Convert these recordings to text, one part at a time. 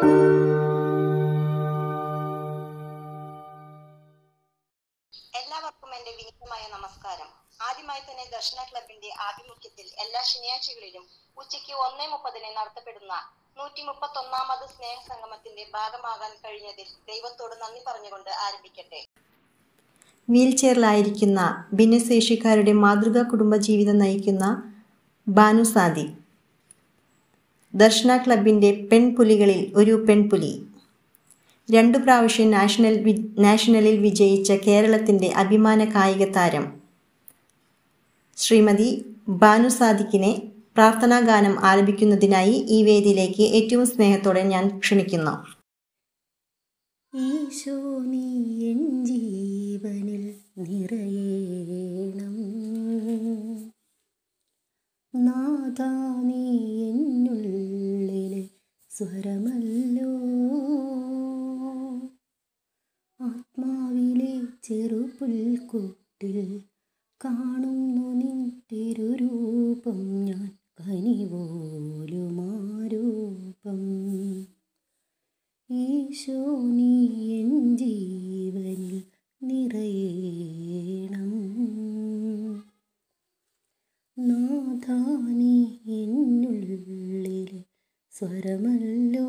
എല്ലാവർക്കും എന്റെ വിനീതമായ നമസ്കാരം ആദ്യമായി തന്നെ ദർശന ക്ലബിന്റെ ആഭിമുഖ്യത്തിൽ എല്ലാ ശനിയാഴ്ചകളിലും ഉച്ചയ്ക്ക് ഒന്നേ മുപ്പതിന് നടത്തപ്പെടുന്ന നൂറ്റി മുപ്പത്തി ഒന്നാമത് സ്നേഹ സംഗമത്തിന്റെ ഭാഗമാകാൻ കഴിഞ്ഞതിൽ ദൈവത്തോട് നന്ദി പറഞ്ഞുകൊണ്ട് ആരംഭിക്കട്ടെ വീൽചെയറിലായിരിക്കുന്ന ഭിന്നശേഷിക്കാരുടെ മാതൃകാ കുടുംബജീവിതം നയിക്കുന്ന ബാനുസാദി ദർശന ക്ലബിൻ്റെ പെൺപുലികളിൽ ഒരു പെൺപുലി രണ്ടു പ്രാവശ്യം നാഷണൽ വി നാഷണലിൽ വിജയിച്ച കേരളത്തിൻ്റെ അഭിമാന കായിക താരം ശ്രീമതി ബാനു സാദിക്കിനെ പ്രാർത്ഥനാ ഗാനം ആലപിക്കുന്നതിനായി ഈ വേദിയിലേക്ക് ഏറ്റവും സ്നേഹത്തോടെ ഞാൻ ക്ഷണിക്കുന്നു ഈശോ നീ എൻ ജീവനിൽ നിറയേണം നാഥാ നീ എന്നുള്ളിലെ സ്വരമല്ലോ ആത്മാവിലെ ചെറുപുൽക്കൂട്ടിൽ കാണുന്നു നിൻ തിരുരൂപം ഞാൻ കനിപോലുമാരൂപം ഈശോ നീ എൻ ജീവനിൽ നിറയേണം നാഥാ നീ എന്നുള്ളിലെ സ്വരമല്ലോ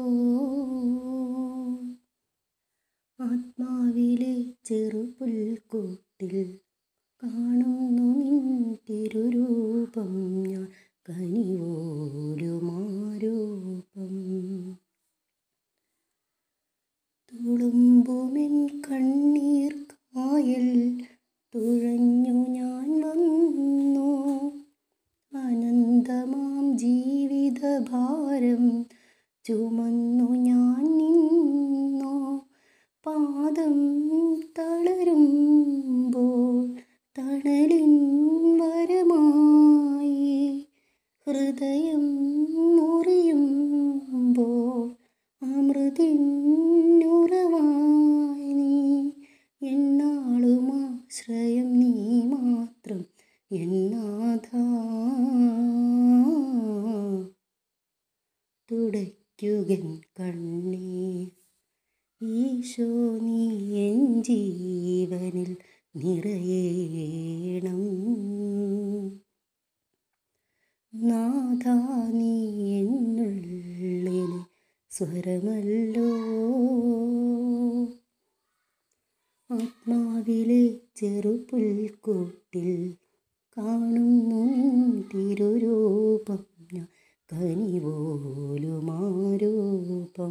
ആത്മാവിലെ ചെറുപുൽക്കൂട്ടിൽ കാണുന്നു നിൻ തിരുരൂപം ഞാൻ കനിവോലുമാരൂപം തുളുമ്പുമെൻ കണ്ണീർ കായൽ തുഴഞ്ഞു ഞാൻ വന്നു അനന്തമാം ജീവിതഭാരം ചുമന്നു ഞാൻ നിന്നു പാദം തളരുമ്പോൾ തണലിൻ വരമായി ഹൃദയം മുറിയുമ്പോൾ അമൃതിനുറവായി നീ എന്നാളുമാശ്രയം നീ മാത്രം എന്നാഥ തുടയ്ക്കുകൻ കണ്ണീർ ഈശോ നീ എൻ ജീവനിൽ നിറയേണം നാഥാ നീ എന്നുള്ളിലെ സ്വരമല്ലോ ആത്മാവിലെ ചെറുപുൽക്കൂട്ടിൽ കാണുന്നു നിൻ തിരുരൂപം ഞാൻ കനിപോലുമാരൂപം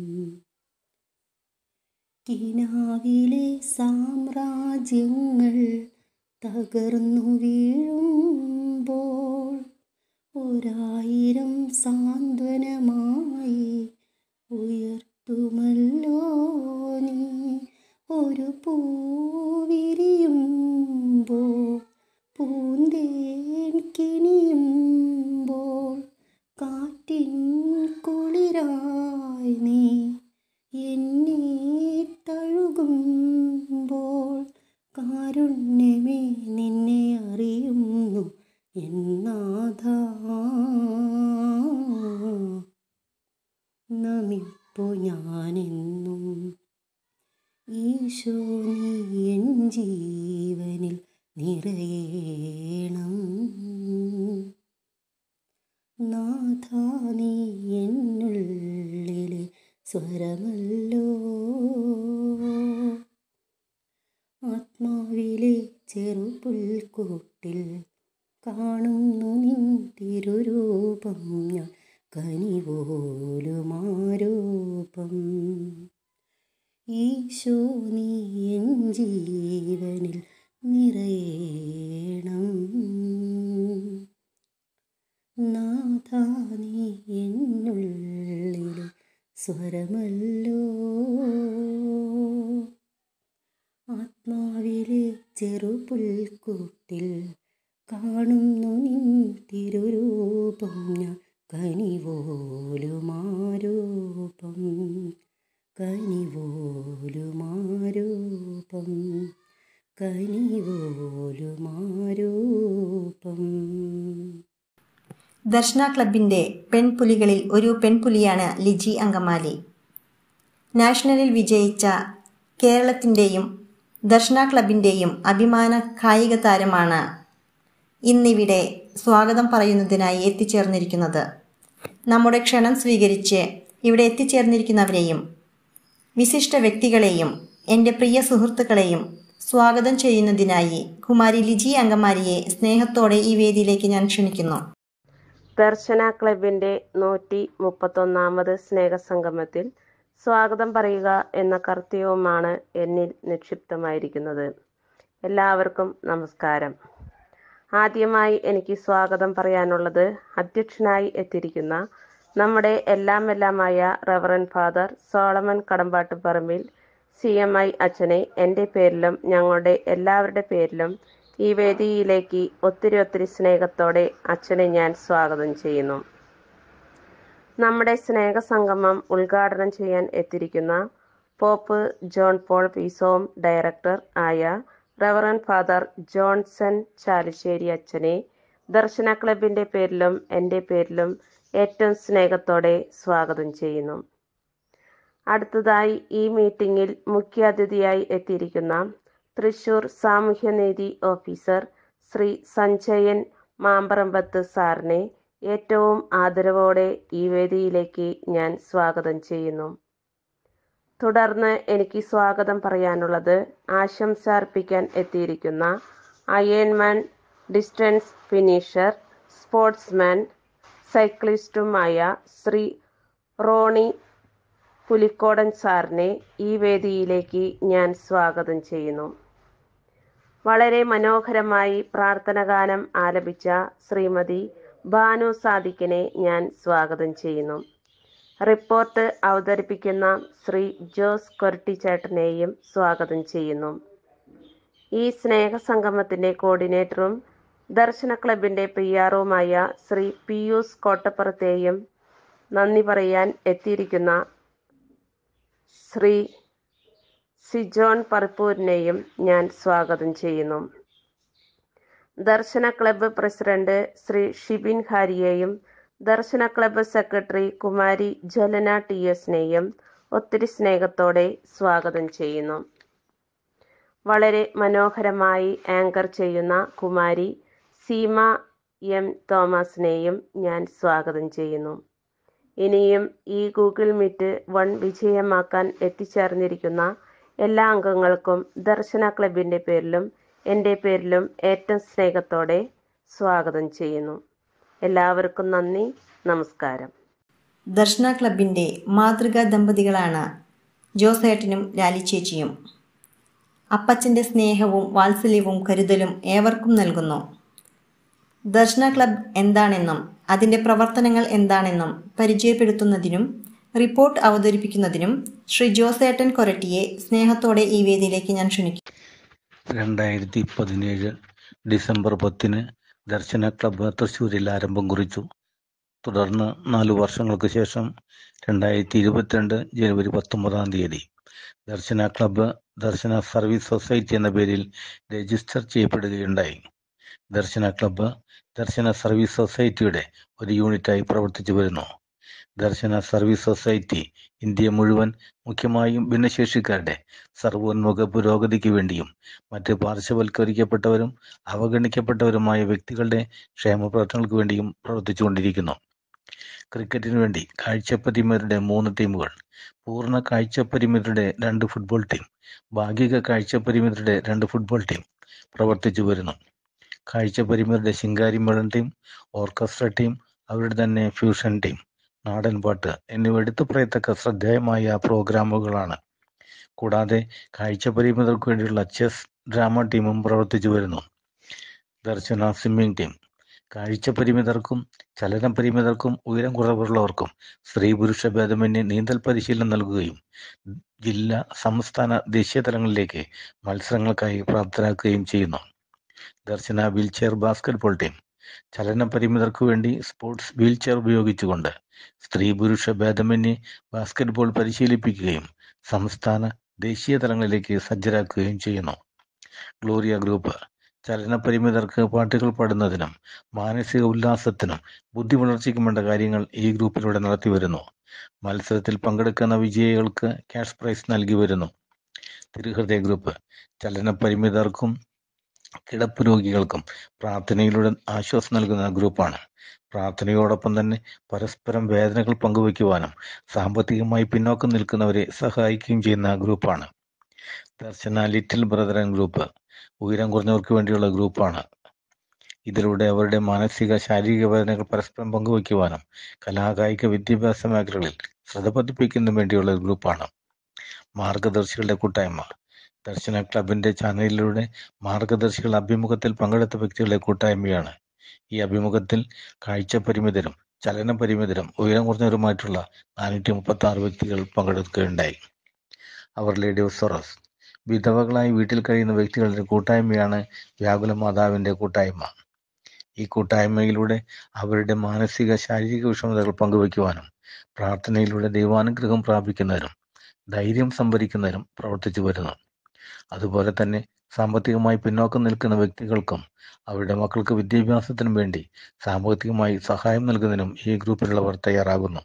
കിനാവിലെ സാമ്രാജ്യങ്ങൾ തകർന്നു വീഴുമ്പോൾ ഒരായിരം സാന്ത്വനമായി ഉയർത്തുമല്ലോ നീ ഒരു പൂവിരിയുമ്പോൾ പൂന്തേൻ കിനിയുമ്പോൾ കാറ്റിൻ കുളിരായി നീ എന്നെ തഴുകുമ്പോൾ കാരുണ്യമേ നിന്നെ അറിയുന്നു എന്നാഥ നമിപ്പു ഞാനെന്നും ഈശോ നീ എൻ ജീവനിൽ നിറയേണം നാഥ നീ എന്നുള്ളിലെ സ്വരമല്ലോ ആത്മാവിലെ ചെറുപുൽക്കൂട്ടിൽ കാണുന്നു നിൻ തിരുരൂപം ഞാൻ കനിപോലുമാരൂപം ഈശോ നീ എൻ ജീവനിൽ നിറയേണം നാഥ നീ എന്നുള്ളിലെ സ്വരമല്ലോ ആത്മാവിലെ ചെറുപുൽക്കൂട്ടിൽ കാണുന്നു നിൻ തിരുരൂപം ഞാൻ കനിപോലുമാരൂപം കനിപോലുമാരൂപം കനിപോലുമാരൂപം ദർശന ക്ലബിൻ്റെ പെൺപുലികളിൽ ഒരു പെൺപുലിയാണ് ലിജി അങ്കമാലി നാഷണലിൽ വിജയിച്ച കേരളത്തിൻ്റെയും ദർശന ക്ലബിൻ്റെയും അഭിമാന കായിക താരമാണ് ഇന്നിവിടെ സ്വാഗതം പറയുന്നതിനായി എത്തിച്ചേർന്നിരിക്കുന്നത് നമ്മുടെ ക്ഷണം സ്വീകരിച്ച് ഇവിടെ എത്തിച്ചേർന്നിരിക്കുന്നവരെയും വിശിഷ്ട വ്യക്തികളെയും എൻ്റെ പ്രിയ സുഹൃത്തുക്കളെയും സ്വാഗതം ചെയ്യുന്നതിനായി കുമാരി ലിജി അങ്കമാരിയെ സ്നേഹത്തോടെ ഈ വേദിയിലേക്ക് ഞാൻ ക്ഷണിക്കുന്നു ദർശന ക്ലബിൻ്റെ നൂറ്റി മുപ്പത്തൊന്നാമത് സ്നേഹസംഗമത്തിൽ സ്വാഗതം പറയുക എന്ന കർത്തവ്യവുമാണ് എന്നിൽ നിക്ഷിപ്തമായിരിക്കുന്നത് എല്ലാവർക്കും നമസ്കാരം ആദ്യമായി എനിക്ക് സ്വാഗതം പറയാനുള്ളത് അധ്യക്ഷനായി എത്തിയിരിക്കുന്ന നമ്മുടെ എല്ലാം എല്ലാമായ reverend father Solomon Kadambattu Parambil C M I അച്ഛനെ എൻ്റെ പേരിലും ഞങ്ങളുടെ എല്ലാവരുടെ പേരിലും ഈ വേദിയിലേക്ക് ഒത്തിരി ഒത്തിരി സ്നേഹത്തോടെ അച്ഛനെ ഞാൻ സ്വാഗതം ചെയ്യുന്നു നമ്മുടെ സ്നേഹസംഗമം ഉദ്ഘാടനം ചെയ്യാൻ എത്തിയിരിക്കുന്ന pope John Paul peace home director ആയ റവറൻ ഫാദർ ജോൺസൺ ചാലിശ്ശേരി അച്ഛനെ ദർശന ക്ലബിൻ്റെ പേരിലും എൻ്റെ പേരിലും ഏറ്റവും സ്നേഹത്തോടെ സ്വാഗതം ചെയ്യുന്നു അടുത്തതായി ഈ മീറ്റിംഗിൽ മുഖ്യാതിഥിയായി എത്തിയിരിക്കുന്ന തൃശൂർ സാമൂഹ്യനീതി ഓഫീസർ ശ്രീ സഞ്ജയൻ മാമ്പറമ്പത്ത് സാറിനെ ഏറ്റവും ആദരവോടെ ഈ വേദിയിലേക്ക് ഞാൻ സ്വാഗതം ചെയ്യുന്നു തുടർന്ന് എനിക്ക് സ്വാഗതം പറയാനുള്ളത് ആശംസ അർപ്പിക്കാൻ എത്തിയിരിക്കുന്ന അയൺമാൻ ഡിസ്റ്റൻസ് ഫിനിഷർ സ്പോർട്സ്മാൻ സൈക്ലിസ്റ്റുമായ ശ്രീ റോണി പുലിക്കോടൻ സാറിനെ ഈ വേദിയിലേക്ക് ഞാൻ സ്വാഗതം ചെയ്യുന്നു വളരെ മനോഹരമായി പ്രാർത്ഥന ഗാനം ആലപിച്ച ശ്രീമതി ഭാനു സാദിക്കിനെ ഞാൻ സ്വാഗതം ചെയ്യുന്നു റിപ്പോർട്ട് അവതരിപ്പിക്കുന്ന ശ്രീ ജോസ് കൊരട്ടിച്ചേട്ടനെയും സ്വാഗതം ചെയ്യുന്നു ഈ സ്നേഹസംഗമത്തിൻ്റെ കോർഡിനേറ്ററും ദർശന ക്ലബിൻ്റെ പി ആറുമായ ശ്രീ പിയൂസ് കോട്ടപ്പുറത്തെയും നന്ദി പറയാൻ എത്തിയിരിക്കുന്ന ശ്രീ സിജോൺ പറപ്പൂരിനെയും ഞാൻ സ്വാഗതം ചെയ്യുന്നു ദർശന ക്ലബ്ബ് പ്രസിഡന്റ് ശ്രീ ഷിബിൻ ഹാരിയെയും Darshana club secretary Kumari Jalana T എസിനെയും ഒത്തിരി സ്നേഹത്തോടെ സ്വാഗതം ചെയ്യുന്നു വളരെ മനോഹരമായി ആങ്കർ ചെയ്യുന്ന കുമാരി സീമ എം തോമസിനെയും ഞാൻ സ്വാഗതം ചെയ്യുന്നു ഇനിയും ഈ ഗൂഗിൾ മീറ്റ് വൺ വിജയമാക്കാൻ എത്തിച്ചേർന്നിരിക്കുന്ന എല്ലാ അംഗങ്ങൾക്കും ദർശന ക്ലബിൻ്റെ പേരിലും എൻ്റെ പേരിലും ഏറ്റവും സ്നേഹത്തോടെ സ്വാഗതം ചെയ്യുന്നു എല്ലാവർക്കും നന്ദി നമസ്കാരം ദർശന ക്ലബിൻ്റെ മാതൃകാ ദമ്പതികളാണ് ജോസേട്ടനും ലാലി ചേച്ചിയും അപ്പച്ചൻ്റെ സ്നേഹവും വാത്സല്യവും കരുതലും ഏവർക്കും നൽകുന്നു ദർശന ക്ലബ് എന്താണെന്നും അതിൻ്റെ പ്രവർത്തനങ്ങൾ എന്താണെന്നും പരിചയപ്പെടുത്തുന്നതിനും റിപ്പോർട്ട് അവതരിപ്പിക്കുന്നതിനും ശ്രീ ജോസേട്ടൻ കൊരട്ടിയെ സ്നേഹത്തോടെ ഈ വേദിയിലേക്ക് ഞാൻ ക്ഷണിക്കുന്നു രണ്ടായിരത്തി പതിനേഴ് ഡിസംബർ പത്തിന് ദർശന ക്ലബ്ബ് തൃശ്ശൂരിൽ ആരംഭം കുറിച്ചു തുടർന്ന് നാലു വർഷങ്ങൾക്ക് ശേഷം രണ്ടായിരത്തി ഇരുപത്തിരണ്ട് ജനുവരി പത്തൊമ്പതാം തീയതി Darshana club Darshana service society എന്ന പേരിൽ രജിസ്റ്റർ ചെയ്യപ്പെടുകയുണ്ടായി ദർശന ക്ലബ്ബ് ദർശന സർവീസ് സൊസൈറ്റിയുടെ ഒരു യൂണിറ്റായി പ്രവർത്തിച്ചു വരുന്നു ദർശന സർവീസ് സൊസൈറ്റി ഇന്ത്യ മുഴുവൻ മുഖ്യമായും ഭിന്നശേഷിക്കാരുടെ സർവോന്മുഖ പുരോഗതിക്ക് വേണ്ടിയും മറ്റ് പാർശ്വവൽക്കരിക്കപ്പെട്ടവരും അവഗണിക്കപ്പെട്ടവരുമായ വ്യക്തികളുടെ ക്ഷേമ പ്രവർത്തനങ്ങൾക്ക് വേണ്ടിയും പ്രവർത്തിച്ചുകൊണ്ടിരിക്കുന്നു ക്രിക്കറ്റിന് വേണ്ടി കാഴ്ചപ്പരിമിതരുടെ മൂന്ന് ടീമുകൾ പൂർണ്ണ കാഴ്ചപ്പരിമിതരുടെ രണ്ട് ഫുട്ബോൾ ടീം ഭാഗിക കാഴ്ചപ്പരിമിതരുടെ രണ്ട് ഫുട്ബോൾ ടീം പ്രവർത്തിച്ചു വരുന്നു കാഴ്ചപ്പരിമിതരുടെ ശിങ്കാരിമേളൻ ടീം ഓർക്കസ്ട്ര ടീം അവരുടെ തന്നെ ഫ്യൂഷൻ ടീം നാടൻ പാട്ട് എന്നിവ എടുത്തു പറയത്തക്ക ശ്രദ്ധേയമായ പ്രോഗ്രാമുകളാണ് കൂടാതെ കാഴ്ചപരിമിതർക്ക് വേണ്ടിയുള്ള ചെസ് ഡ്രാമ ടീമും പ്രവർത്തിച്ചു വരുന്നു ദർശന സ്വിമ്മിംഗ് ടീം കാഴ്ചപരിമിതർക്കും ചലന പരിമിതർക്കും ഉയരം കുറവുള്ളവർക്കും സ്ത്രീ പുരുഷ ഭേദമന്യേ നീന്തൽ പരിശീലനം നൽകുകയും ജില്ലാ സംസ്ഥാന ദേശീയ തലങ്ങളിലേക്ക് മത്സരങ്ങൾക്കായി പ്രാപ്തരാക്കുകയും ചെയ്യുന്നു ദർശന വീൽചെയർ ബാസ്കറ്റ്ബോൾ ടീം ചലന പരിമിതർക്കു വേണ്ടി സ്പോർട്സ് വീൽചെയർ ഉപയോഗിച്ചുകൊണ്ട് സ്ത്രീ പുരുഷ ഭേദമന്യേ ബാസ്കറ്റ്ബോൾ പരിശീലിപ്പിക്കുകയും സംസ്ഥാന ദേശീയ തലങ്ങളിലേക്ക് സജ്ജരാക്കുകയും ചെയ്യുന്നു ഗ്ലോറിയ ഗ്രൂപ്പ് ചലനപരിമിതർക്ക് പാട്ടുകൾ പാടുന്നതിനും മാനസിക ഉല്ലാസത്തിനും ബുദ്ധി വളർച്ചയ്ക്കും വേണ്ട കാര്യങ്ങൾ ഈ ഗ്രൂപ്പിലൂടെ നടത്തി വരുന്നു മത്സരത്തിൽ പങ്കെടുക്കുന്ന വിജയികൾക്ക് ക്യാഷ് പ്രൈസ് നൽകി വരുന്നു തിരുഹൃദയ ഗ്രൂപ്പ് ചലനപരിമിതർക്കും കിടപ്പ് രോഗികൾക്കും പ്രാർത്ഥനയിലൂടെ ആശ്വാസം നൽകുന്ന ഗ്രൂപ്പാണ് പ്രാർത്ഥനയോടൊപ്പം തന്നെ പരസ്പരം വേദനകൾ പങ്കുവയ്ക്കുവാനും സാമ്പത്തികമായി പിന്നോക്കം നിൽക്കുന്നവരെ സഹായിക്കുകയും ചെയ്യുന്ന ഗ്രൂപ്പാണ് ദർശന ലിറ്റിൽ ബ്രദറൻ ഗ്രൂപ്പ് ഉയരം കുറഞ്ഞവർക്ക് വേണ്ടിയുള്ള ഗ്രൂപ്പാണ് ഇതിലൂടെ അവരുടെ മാനസിക ശാരീരിക വേദനകൾ പരസ്പരം പങ്കുവയ്ക്കുവാനും കലാകായിക വിദ്യാഭ്യാസ മേഖലകളിൽ ശ്രദ്ധ പതിപ്പിക്കുന്നതിനും വേണ്ടിയുള്ള ഒരു ഗ്രൂപ്പാണ് മാർഗദർശികളുടെ കൂട്ടായ്മ ദർശന ക്ലബിന്റെ ചാനലിലൂടെ മാർഗദർശികൾ അഭിമുഖത്തിൽ പങ്കെടുത്ത വ്യക്തികളുടെ കൂട്ടായ്മയാണ് ഈ അഭിമുഖത്തിൽ കാഴ്ച പരിമിതരും ചലന പരിമിതരും ഉയരം കുറഞ്ഞവരുമായിട്ടുള്ള നാനൂറ്റി മുപ്പത്തി ആറ് വ്യക്തികൾ പങ്കെടുക്കുകയുണ്ടായി അവർ ലേഡി ഓഫ് സൊറസ് വിധവകളായി വീട്ടിൽ കഴിയുന്ന വ്യക്തികളുടെ കൂട്ടായ്മയാണ് വ്യാകുല മാതാവിന്റെ കൂട്ടായ്മ ഈ കൂട്ടായ്മയിലൂടെ അവരുടെ മാനസിക ശാരീരിക വിഷമതകൾ പങ്കുവയ്ക്കുവാനും പ്രാർത്ഥനയിലൂടെ ദൈവാനുഗ്രഹം പ്രാപിക്കുന്നതിനും ധൈര്യം സംഭരിക്കുന്നതിനും പ്രവർത്തിച്ചു വരുന്നു അതുപോലെ തന്നെ സാമ്പത്തികമായി പിന്നോക്കം നിൽക്കുന്ന വ്യക്തികൾക്കും അവരുടെ മക്കൾക്ക് വിദ്യാഭ്യാസത്തിനും വേണ്ടി സാമ്പത്തികമായി സഹായം നൽകുന്നതിനും ഈ ഗ്രൂപ്പിലുള്ളവർ തയ്യാറാകുന്നു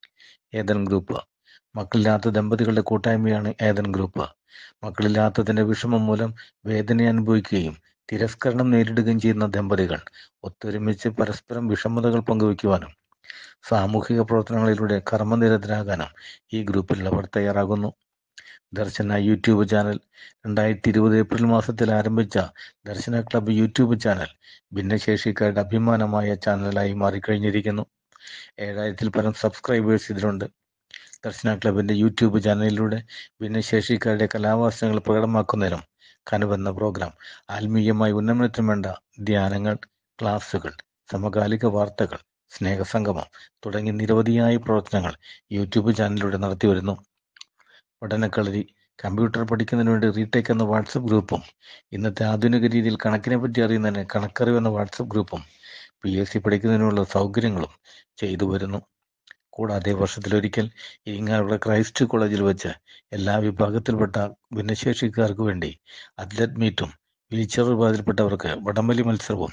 ഏതൻ ഗ്രൂപ്പ് മക്കളില്ലാത്ത ദമ്പതികളുടെ കൂട്ടായ്മയാണ് ഏതൻ ഗ്രൂപ്പ് മക്കളില്ലാത്തതിന്റെ വിഷമം മൂലം വേദന അനുഭവിക്കുകയും തിരസ്കരണം നേരിടുകയും ചെയ്യുന്ന ദമ്പതികൾ ഒത്തൊരുമിച്ച് പരസ്പരം വിഷമതകൾ പങ്കുവയ്ക്കുവാനും സാമൂഹിക പ്രവർത്തനങ്ങളിലൂടെ കർമ്മനിരതരാകാനും ഈ ഗ്രൂപ്പിലുള്ളവർ തയ്യാറാകുന്നു ദർശന യൂട്യൂബ് ചാനൽ രണ്ടായിരത്തി ഇരുപത് ഏപ്രിൽ മാസത്തിൽ ആരംഭിച്ച ദർശന ക്ലബ്ബ് യൂട്യൂബ് ചാനൽ ഭിന്നശേഷിക്കാരുടെ അഭിമാനമായ ചാനലായി മാറിക്കഴിഞ്ഞിരിക്കുന്നു ഏഴായിരത്തിൽ പരം സബ്സ്ക്രൈബേഴ്സ് ഇതിലുണ്ട് ദർശന ക്ലബിന്റെ യൂട്യൂബ് ചാനലിലൂടെ ഭിന്നശേഷിക്കാരുടെ കലാവാസനകൾ പ്രകടമാക്കുന്നതിനും കനുവെന്ന പ്രോഗ്രാം ആത്മീയമായി ഉന്നമനത്തിനും വേണ്ട ധ്യാനങ്ങൾ ക്ലാസുകൾ സമകാലിക വാർത്തകൾ സ്നേഹസംഗമം തുടങ്ങി നിരവധിയായ പ്രവർത്തനങ്ങൾ യൂട്യൂബ് ചാനലിലൂടെ നടത്തിവരുന്നു പഠനക്കളരി കമ്പ്യൂട്ടർ പഠിക്കുന്നതിന് വേണ്ടി റീടേക്ക് എന്ന വാട്സപ്പ് ഗ്രൂപ്പും ഇന്നത്തെ ആധുനിക രീതിയിൽ കണക്കിനെ പറ്റി അറിയുന്നതിന് കണക്കറിവ് എന്ന വാട്സപ്പ് ഗ്രൂപ്പും പി എസ് സി പഠിക്കുന്നതിനുള്ള സൗകര്യങ്ങളും ചെയ്തു വരുന്നു കൂടാതെ വർഷത്തിലൊരിക്കൽ ഇരിങ്ങാലുള്ള ക്രൈസ്റ്റ് കോളേജിൽ വെച്ച് എല്ലാ വിഭാഗത്തിൽപ്പെട്ട ഭിന്നശേഷിക്കാർക്ക് വേണ്ടി അത്ലറ്റ് മീറ്റും വീൽചെയർ വിഭാഗത്തിൽപ്പെട്ടവർക്ക് വടംവലി മത്സരവും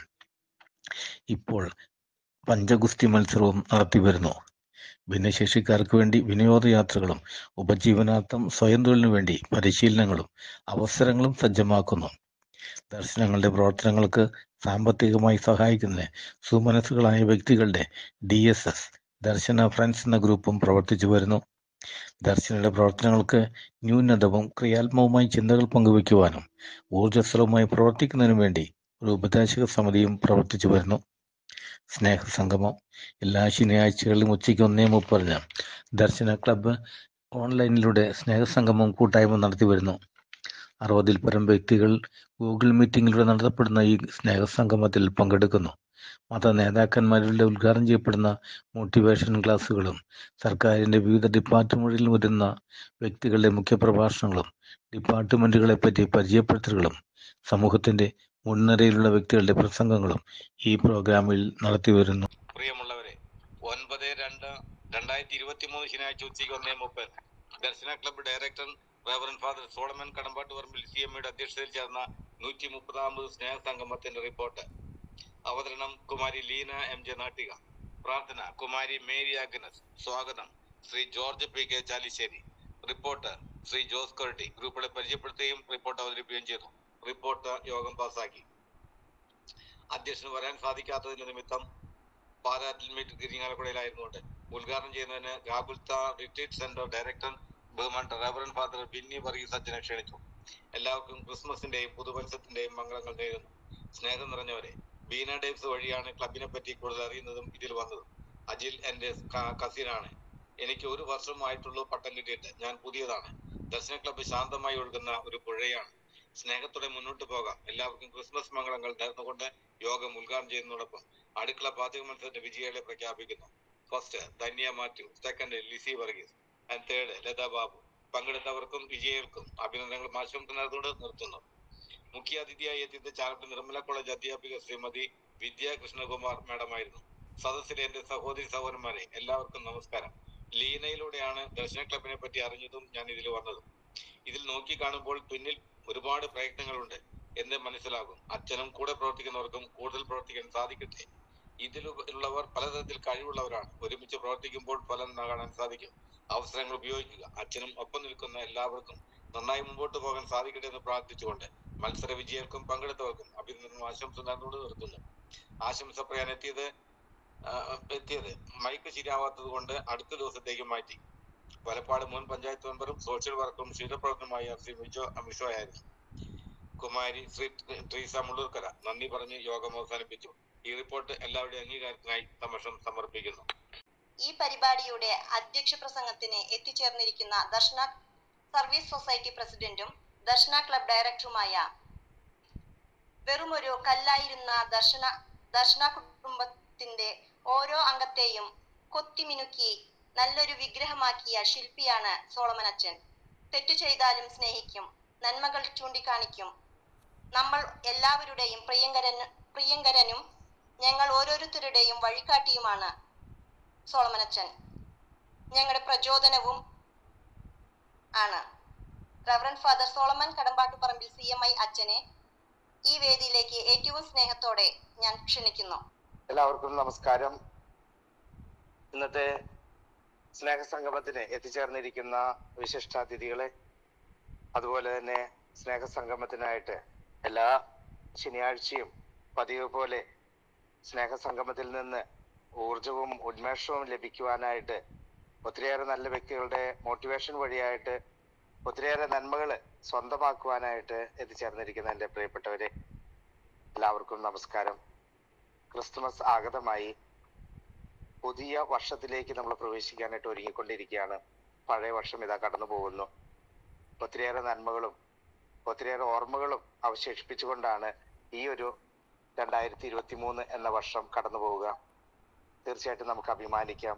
ഇപ്പോൾ പഞ്ചഗുസ്തി മത്സരവും നടത്തി വരുന്നു ഭിന്നശേഷിക്കാർക്ക് വേണ്ടി വിനോദയാത്രകളും ഉപജീവനാർത്ഥം സ്വയം തൊഴിലിനു വേണ്ടി പരിശീലനങ്ങളും അവസരങ്ങളും സജ്ജമാക്കുന്നു ദർശനങ്ങളുടെ പ്രവർത്തനങ്ങൾക്ക് സാമ്പത്തികമായി സഹായിക്കുന്നതിന് സുമനസ്സുകളായ വ്യക്തികളുടെ D S S Darshana friends എന്ന ഗ്രൂപ്പും പ്രവർത്തിച്ചു വരുന്നു ദർശനയുടെ പ്രവർത്തനങ്ങൾക്ക് ന്യൂനതവും ക്രിയാത്മകവുമായി ചിന്തകൾ പങ്കുവയ്ക്കുവാനും ഊർജ്ജസ്വലവുമായി പ്രവർത്തിക്കുന്നതിനും വേണ്ടി ഒരു ഉപദേശക സമിതിയും പ്രവർത്തിച്ചു വരുന്നു സ്നേഹസംഗമം എല്ലാ ശനിയാഴ്ചകളിലും ഉച്ചയ്ക്ക് ഒന്നേ മുപ്പതിന് ദർശന ക്ലബ്ബ് ഓൺലൈനിലൂടെ സ്നേഹസംഗമം കൂട്ടായ്മ നടത്തി വരുന്നു അറുപതിൽ പരം വ്യക്തികൾ ഗൂഗിൾ മീറ്റിംഗിലൂടെ നടത്തപ്പെടുന്ന ഈ സ്നേഹസംഗമത്തിൽ പങ്കെടുക്കുന്നു മത നേതാക്കന്മാരിലൂടെ ഉദ്ഘാടനം ചെയ്യപ്പെടുന്ന മോട്ടിവേഷൻ ക്ലാസുകളും സർക്കാരിൻ്റെ വിവിധ ഡിപ്പാർട്ട്മെന്റുകളിൽ വരുന്ന വ്യക്തികളുടെ മുഖ്യപ്രഭാഷണങ്ങളും ഡിപ്പാർട്ട്മെന്റുകളെ പറ്റി പരിചയപ്പെടുത്തലുകളും സമൂഹത്തിന്റെ മുൻനിരയിലുള്ള വ്യക്തികളുടെ പ്രസംഗങ്ങളും ഈ പ്രോഗ്രാമിൽ നടത്തി വരുന്നു പ്രിയമുള്ളവരെ ഒൻപത് രണ്ട് രണ്ടായിരത്തി ഇരുപത്തി മൂന്ന് ശനിയാഴ്ച ഉച്ചയ്ക്ക് ഒന്നേ മുപ്പത് Darshana club director reverend father Solomon Kadambattu Parambil C M യുടെ അധ്യക്ഷതയിൽ ചേർന്ന നൂറ്റി മുപ്പതാമത് സ്നേഹ സംഗമത്തിന്റെ റിപ്പോർട്ട് അവതരണം കുമാരി ലീന എം ജെ നാട്ടിക പ്രാർത്ഥന കുമാരി മേരി അഗ്നസ് സ്വാഗതം Shri George P K Chalissery report Shri Jose Koratty ഗ്രൂപ്പുകളെ പരിചയപ്പെടുത്തുകയും റിപ്പോർട്ട് അവതരിപ്പിക്കുകയും ചെയ്തു റിപ്പോർട്ട് യോഗം പാസാക്കി അധ്യക്ഷന് വരാൻ സാധിക്കാത്തതിന്റെ നിമിത്തം പാരാറ്റിൽമേറ്റ് ഗിരിങ്ങാലക്കുടയിലായിരുന്നുകൊണ്ട് ഉദ്ഘാടനം ചെയ്യുന്നതിന് ഗാബുൽത്ത റിട്രീറ്റ് സെന്റർ ഡയറക്ടർ ബഹുമാനപ്പെട്ട റവറൻ ഫാദർ ബിന്നി വർഗീസ് അച്ഛനെ ക്ഷണിച്ചു എല്ലാവർക്കും ക്രിസ്മസിന്റെയും പുതുവത്സരത്തിന്റെയും മംഗളങ്ങൾ നേരുന്നു സ്നേഹം നിറഞ്ഞവരെ ബീന ഡേവ്സ് വഴിയാണ് ക്ലബിനെ പറ്റി കൂടുതൽ അറിയുന്നതും ഇതിൽ വന്നതും അജിൽ എന്റെ കസിനാണ് എനിക്ക് ഒരു വർഷമായിട്ടുള്ളൂ പട്ടം കിട്ടിയിട്ട് ഞാൻ പുതിയതാണ് ദർശന ക്ലബ്ബ് ശാന്തമായി ഒഴുകുന്ന ഒരു പുഴയാണ് സ്നേഹത്തോടെ മുന്നോട്ട് പോകാം എല്ലാവർക്കും ക്രിസ്മസ് മംഗളങ്ങൾ നേർന്നുകൊണ്ട് യോഗം ഉദ്ഘാടനം ചെയ്യുന്നതോടൊപ്പം അടുക്കള പാചക മത്സരത്തിന്റെ വിജയികളെ പ്രഖ്യാപിക്കുന്നു first Dhanya Mathew second Lizzy Varghese and third Latha Babu പങ്കെടുത്തവർക്കും വിജയികൾക്കും അഭിനന്ദനങ്ങൾ ആശംസ നേർന്നുകൊണ്ട് നിർത്തുന്നു മുഖ്യ അതിഥിയായി എത്തിയത് ചാലക്കുടി നിർമ്മല കോളേജ് അധ്യാപിക ശ്രീമതി വിദ്യ കൃഷ്ണകുമാർ മാഡമായിരുന്നു സദസ്സിലെ എന്റെ സഹോദരി സഹോദരന്മാരെ എല്ലാവർക്കും നമസ്കാരം ലീനയിലൂടെയാണ് ദർശന ക്ലബിനെ പറ്റി അറിഞ്ഞതും ഞാൻ ഇതിൽ വന്നതും ഇതിൽ നോക്കി കാണുമ്പോൾ പിന്നിൽ ഒരുപാട് പ്രയത്നങ്ങളുണ്ട് എന്ന് മനസ്സിലാകും അച്ഛനും കൂടെ പ്രവർത്തിക്കുന്നവർക്കും കൂടുതൽ പ്രവർത്തിക്കാൻ സാധിക്കട്ടെ ഇതിൽ ഉള്ളവർ പലതരത്തിൽ കഴിവുള്ളവരാണ് ഒരുമിച്ച് പ്രവർത്തിക്കുമ്പോൾ ഫലം കാണാൻ സാധിക്കും അവസരങ്ങൾ ഉപയോഗിക്കുക അച്ഛനും ഒപ്പം നിൽക്കുന്ന എല്ലാവർക്കും നന്നായി മുമ്പോട്ട് പോകാൻ സാധിക്കട്ടെ എന്ന് പ്രാർത്ഥിച്ചുകൊണ്ട് മത്സര വിജയർക്കും പങ്കെടുത്തവർക്കും അഭിനന്ദനം ആശംസ നടന്നുകൊണ്ട് നിർത്തുന്നു ആശംസ പറയാൻ എത്തിയത് ആ, എത്തിയത് മൈക്ക് ശരിയാവാത്തത് കൊണ്ട് അടുത്ത ദിവസത്തേക്ക് മാറ്റി വലപ്പാട് മുൻ പഞ്ചായത്ത് മെമ്പറും സോഷ്യൽ വർക്കറും ക്ഷീരപ്രവർത്തനമായ ശ്രീ മിജോ അമിഷോ ആയിരുന്നു കുമാരി ശ്രീ ട്രീസ മുള്ളൂർക്കര നന്ദി പറഞ്ഞ് യോഗം അവസാനിപ്പിച്ചു ഈ റിപ്പോർട്ട് എല്ലാവരുടെയും അംഗീകാരത്തിനായി സമക്ഷം സമർപ്പിക്കുന്നു ഈ പരിപാടിയുടെ അധ്യക്ഷ പ്രസംഗത്തിന് എത്തിച്ചേർന്നിരിക്കുന്ന ദർശന സർവീസ് സൊസൈറ്റി പ്രസിഡന്റും ദർശന ക്ലബ് ഡയറക്ടറുമായ വെറുമൊരു കല്ലായിരുന്ന ദർശന ദർശന കുടുംബത്തിന്റെ ഓരോ അംഗത്തെയും കൊത്തിമിനുക്കി നല്ലൊരു വിഗ്രഹമാക്കിയ ശില്പിയാണ് സോളമൻ അച്ഛൻ തെറ്റു ചെയ്താലും സ്നേഹിക്കും നന്മകൾ ചൂണ്ടിക്കാണിക്കും നമ്മൾ എല്ലാവരുടെയും പ്രിയങ്കരൻ പ്രിയങ്കരനും ഞങ്ങൾ ഓരോരുത്തരുടെയും വഴികാട്ടിയുമാണ് സോളമനച്ചൻ ഞങ്ങളുടെ പ്രചോദനവും ആണ് reverend father Solomon Kadambattuparambil C M I അച്ഛനെ ഈ വേദിയിലേക്ക് ഏറ്റവും സ്നേഹത്തോടെ ഞാൻ ക്ഷണിക്കുന്നു എല്ലാവർക്കും നമസ്കാരം ഇന്നത്തെ സ്നേഹസംഗമത്തിന് എത്തിച്ചേർന്നിരിക്കുന്ന വിശിഷ്ടാതിഥികളെ അതുപോലെ തന്നെ സ്നേഹസംഗമത്തിനായിട്ട് എല്ലാ ശനിയാഴ്ചയും പതിവ് പോലെ സ്നേഹസംഗമത്തിൽ നിന്ന് ഊർജവും ഉന്മേഷവും ലഭിക്കുവാനായിട്ട് ഒത്തിരിയേറെ നല്ല വ്യക്തികളുടെ മോട്ടിവേഷൻ വഴിയായിട്ട് ഒത്തിരിയേറെ നന്മകൾ സ്വന്തമാക്കുവാനായിട്ട് എത്തിച്ചേർന്നിരിക്കുന്ന എൻ്റെ പ്രിയപ്പെട്ടവരെ എല്ലാവർക്കും നമസ്കാരം ക്രിസ്തുമസ് ആഗതമായി പുതിയ വർഷത്തിലേക്ക് നമ്മൾ പ്രവേശിക്കാനായിട്ട് ഒരുങ്ങിക്കൊണ്ടിരിക്കുകയാണ് പഴയ വർഷം ഇതാ കടന്നു പോകുന്നു ഒത്തിരിയേറെ നന്മകളും ഒത്തിരിയേറെ ഓർമ്മകളും അവശേഷിപ്പിച്ചുകൊണ്ടാണ് ഈ ഒരു രണ്ടായിരത്തി ഇരുപത്തി മൂന്ന് എന്ന വർഷം കടന്നു പോവുക തീർച്ചയായിട്ടും നമുക്ക് അഭിമാനിക്കാം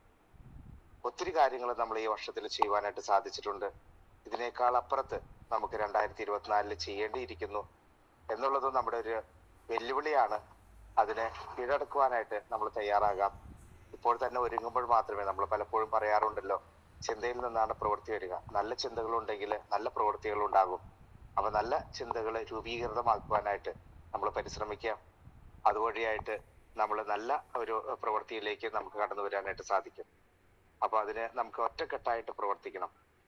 ഒത്തിരി കാര്യങ്ങൾ നമ്മൾ ഈ വർഷത്തിൽ ചെയ്യുവാനായിട്ട് സാധിച്ചിട്ടുണ്ട് ഇതിനേക്കാൾ അപ്പുറത്ത് നമുക്ക് രണ്ടായിരത്തി ഇരുപത്തിനാലില് ചെയ്യേണ്ടിയിരിക്കുന്നു എന്നുള്ളത് നമ്മുടെ ഒരു വെല്ലുവിളിയാണ് അതിനെ കീഴടക്കുവാനായിട്ട് നമ്മൾ തയ്യാറാകാം ഇപ്പോൾ തന്നെ ഒരുങ്ങുമ്പോൾ മാത്രമേ നമ്മൾ പലപ്പോഴും പറയാറുണ്ടല്ലോ ചിന്തയിൽ നിന്നാണ് പ്രവൃത്തി വരിക നല്ല ചിന്തകളുണ്ടെങ്കിൽ നല്ല പ്രവൃത്തികൾ ഉണ്ടാകും അപ്പൊ നല്ല ചിന്തകൾ രൂപീകൃതമാക്കുവാനായിട്ട് നമ്മൾ പരിശ്രമിക്കാം അതുവഴിയായിട്ട് നമ്മൾ നല്ല ഒരു പ്രവൃത്തിയിലേക്ക് നമുക്ക് കടന്നു വരാനായിട്ട് സാധിക്കും അപ്പൊ അതിന് നമുക്ക് ഒറ്റക്കെട്ടായിട്ട് പ്രവർത്തിക്കണം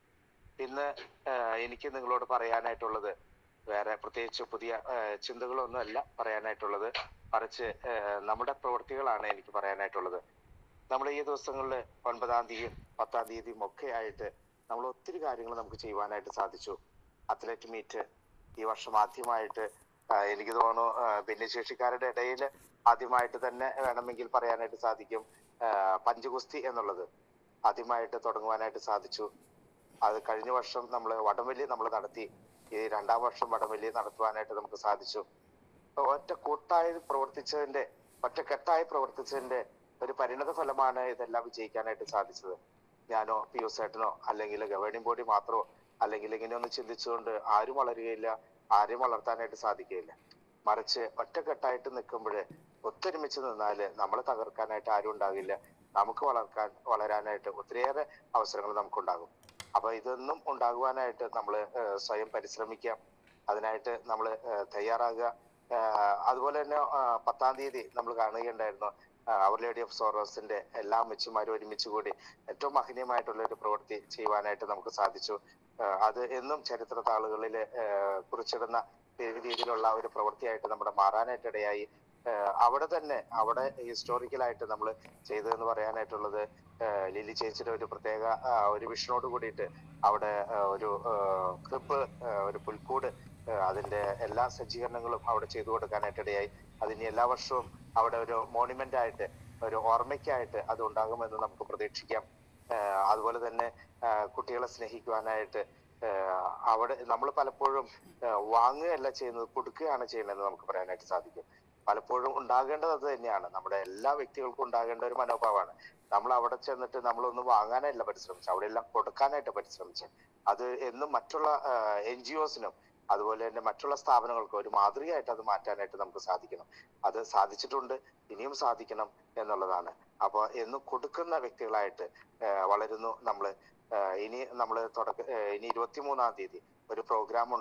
ഇന്ന് ആഹ് എനിക്ക് നിങ്ങളോട് പറയാനായിട്ടുള്ളത് വേറെ പ്രത്യേകിച്ച് പുതിയ ആഹ് ചിന്തകളൊന്നും അല്ല പറയാനായിട്ടുള്ളത് മറിച്ച് ആഹ് നമ്മുടെ പ്രവൃത്തികളാണ് എനിക്ക് പറയാനായിട്ടുള്ളത് നമ്മൾ ഈ ദിവസങ്ങളിൽ ഒൻപതാം തീയതിയും പത്താം തീയതിയും ഒക്കെ ആയിട്ട് നമ്മൾ ഒത്തിരി കാര്യങ്ങൾ നമുക്ക് ചെയ്യുവാനായിട്ട് സാധിച്ചു അത്ലറ്റ് മീറ്റ് ഈ വർഷം ആദ്യമായിട്ട് ആഹ് എനിക്ക് തോന്നുന്നു ആഹ് ഭിന്നശേഷിക്കാരുടെ ഇടയിൽ ആദ്യമായിട്ട് തന്നെ വേണമെങ്കിൽ പറയാനായിട്ട് സാധിക്കും ആഹ് പഞ്ചഗുസ്തി എന്നുള്ളത് ആദ്യമായിട്ട് തുടങ്ങുവാനായിട്ട് സാധിച്ചു അത് കഴിഞ്ഞ വർഷം നമ്മൾ വടംവലി നമ്മൾ നടത്തി ഈ രണ്ടാം വർഷം വടംവലി നടത്തുവാനായിട്ട് നമുക്ക് സാധിച്ചു അപ്പൊ ഒറ്റ കൂട്ടായി പ്രവർത്തിച്ചതിന്റെ ഒറ്റക്കെട്ടായി പ്രവർത്തിച്ചതിന്റെ ഒരു പരിണത ഫലമാണ് ഇതെല്ലാം വിജയിക്കാനായിട്ട് സാധിച്ചത് ഞാനോ പിയൂസ് ഏട്ടനോ അല്ലെങ്കിൽ ഗവേണിംഗ് ബോഡി മാത്രമോ അല്ലെങ്കിൽ ഇങ്ങനെ ഒന്ന് ചിന്തിച്ചുകൊണ്ട് ആരും വളരുകയില്ല ആരെയും വളർത്താനായിട്ട് സാധിക്കുകയില്ല മറിച്ച് ഒറ്റക്കെട്ടായിട്ട് നിൽക്കുമ്പോൾ ഒത്തൊരുമിച്ച് നിന്നാല് നമ്മളെ തകർക്കാനായിട്ട് ആരും ഉണ്ടാകില്ല നമുക്ക് വളർക്കാൻ വളരാനായിട്ട് ഒത്തിരിയേറെ അവസരങ്ങൾ നമുക്കുണ്ടാകും അപ്പൊ ഇതൊന്നും ഉണ്ടാകുവാനായിട്ട് നമ്മൾ സ്വയം പരിശ്രമിക്കാം അതിനായിട്ട് നമ്മൾ തയ്യാറാകുക ആഹ് അതുപോലെ തന്നെ ആഹ് പത്താം തീയതി നമ്മൾ കാണുകയുണ്ടായിരുന്നു അവർ ലേഡി ഓഫ് സോറോസിന്റെ എല്ലാ അമ്മച്ചിമാരും ഒരുമിച്ച് കൂടി ഏറ്റവും മഹനീയമായിട്ടുള്ള ഒരു പ്രവൃത്തി ചെയ്യുവാനായിട്ട് നമുക്ക് സാധിച്ചു ആഹ് അത് എന്നും ചരിത്ര താളുകളിൽ കുറിച്ചിടുന്ന രീതിയിലുള്ള ഒരു പ്രവൃത്തിയായിട്ട് നമ്മുടെ മാറാനായിട്ട് ഇടയായി ആഹ് അവിടെ തന്നെ അവിടെ ഹിസ്റ്റോറിക്കലായിട്ട് നമ്മൾ ചെയ്തതെന്ന് പറയാനായിട്ടുള്ളത് ആഹ് ലിലി ചേച്ചിയുടെ ഒരു പ്രത്യേക ആഹ് ഒരു വിഷനോട് കൂടിയിട്ട് അവിടെ ആഹ് ഒരു ക്രിപ്പ് ഒരു പുൽക്കൂട് ആഹ് അതിന്റെ എല്ലാ സജ്ജീകരണങ്ങളും അവിടെ ചെയ്തു കൊടുക്കാനായിട്ട് ഇടയായി അതിന് എല്ലാ വർഷവും അവിടെ ഒരു മോണുമെന്റ് ആയിട്ട് ഒരു ഓർമ്മയ്ക്കായിട്ട് അത് ഉണ്ടാകുമെന്ന് നമുക്ക് പ്രതീക്ഷിക്കാം ആഹ് അതുപോലെ തന്നെ ആഹ് കുട്ടികളെ സ്നേഹിക്കുവാനായിട്ട് ആഹ് അവിടെ നമ്മൾ പലപ്പോഴും ആഹ് വാങ്ങുകയല്ല ചെയ്യുന്നത് കൊടുക്കുകയാണ് ചെയ്യുന്നതെന്ന് നമുക്ക് പറയാനായിട്ട് സാധിക്കും പലപ്പോഴും ഉണ്ടാകേണ്ടത് അത് തന്നെയാണ് നമ്മുടെ എല്ലാ വ്യക്തികൾക്കും ഉണ്ടാകേണ്ട ഒരു മനോഭാവമാണ് നമ്മൾ അവിടെ ചെന്നിട്ട് നമ്മളൊന്നും വാങ്ങാനല്ല പരിശ്രമിച്ചത് അവിടെ എല്ലാം കൊടുക്കാനായിട്ട് പരിശ്രമിച്ചത് അത് എന്നും മറ്റുള്ള എൻ ജി ഒസിനും അതുപോലെ തന്നെ മറ്റുള്ള സ്ഥാപനങ്ങൾക്കും ഒരു മാതൃകയായിട്ട് അത് മാറ്റാനായിട്ട് നമുക്ക് സാധിക്കണം അത് സാധിച്ചിട്ടുണ്ട് ഇനിയും സാധിക്കണം എന്നുള്ളതാണ് അപ്പോൾ എന്നും കൊടുക്കുന്ന വ്യക്തികളായിട്ട് ആഹ് വളരുന്നു നമ്മൾ ഇനി നമ്മൾ തുടക്ക ആഹ് ഇനി ഇരുപത്തി മൂന്നാം തീയതി ഒരു പ്രോഗ്രാം ഉണ്ട്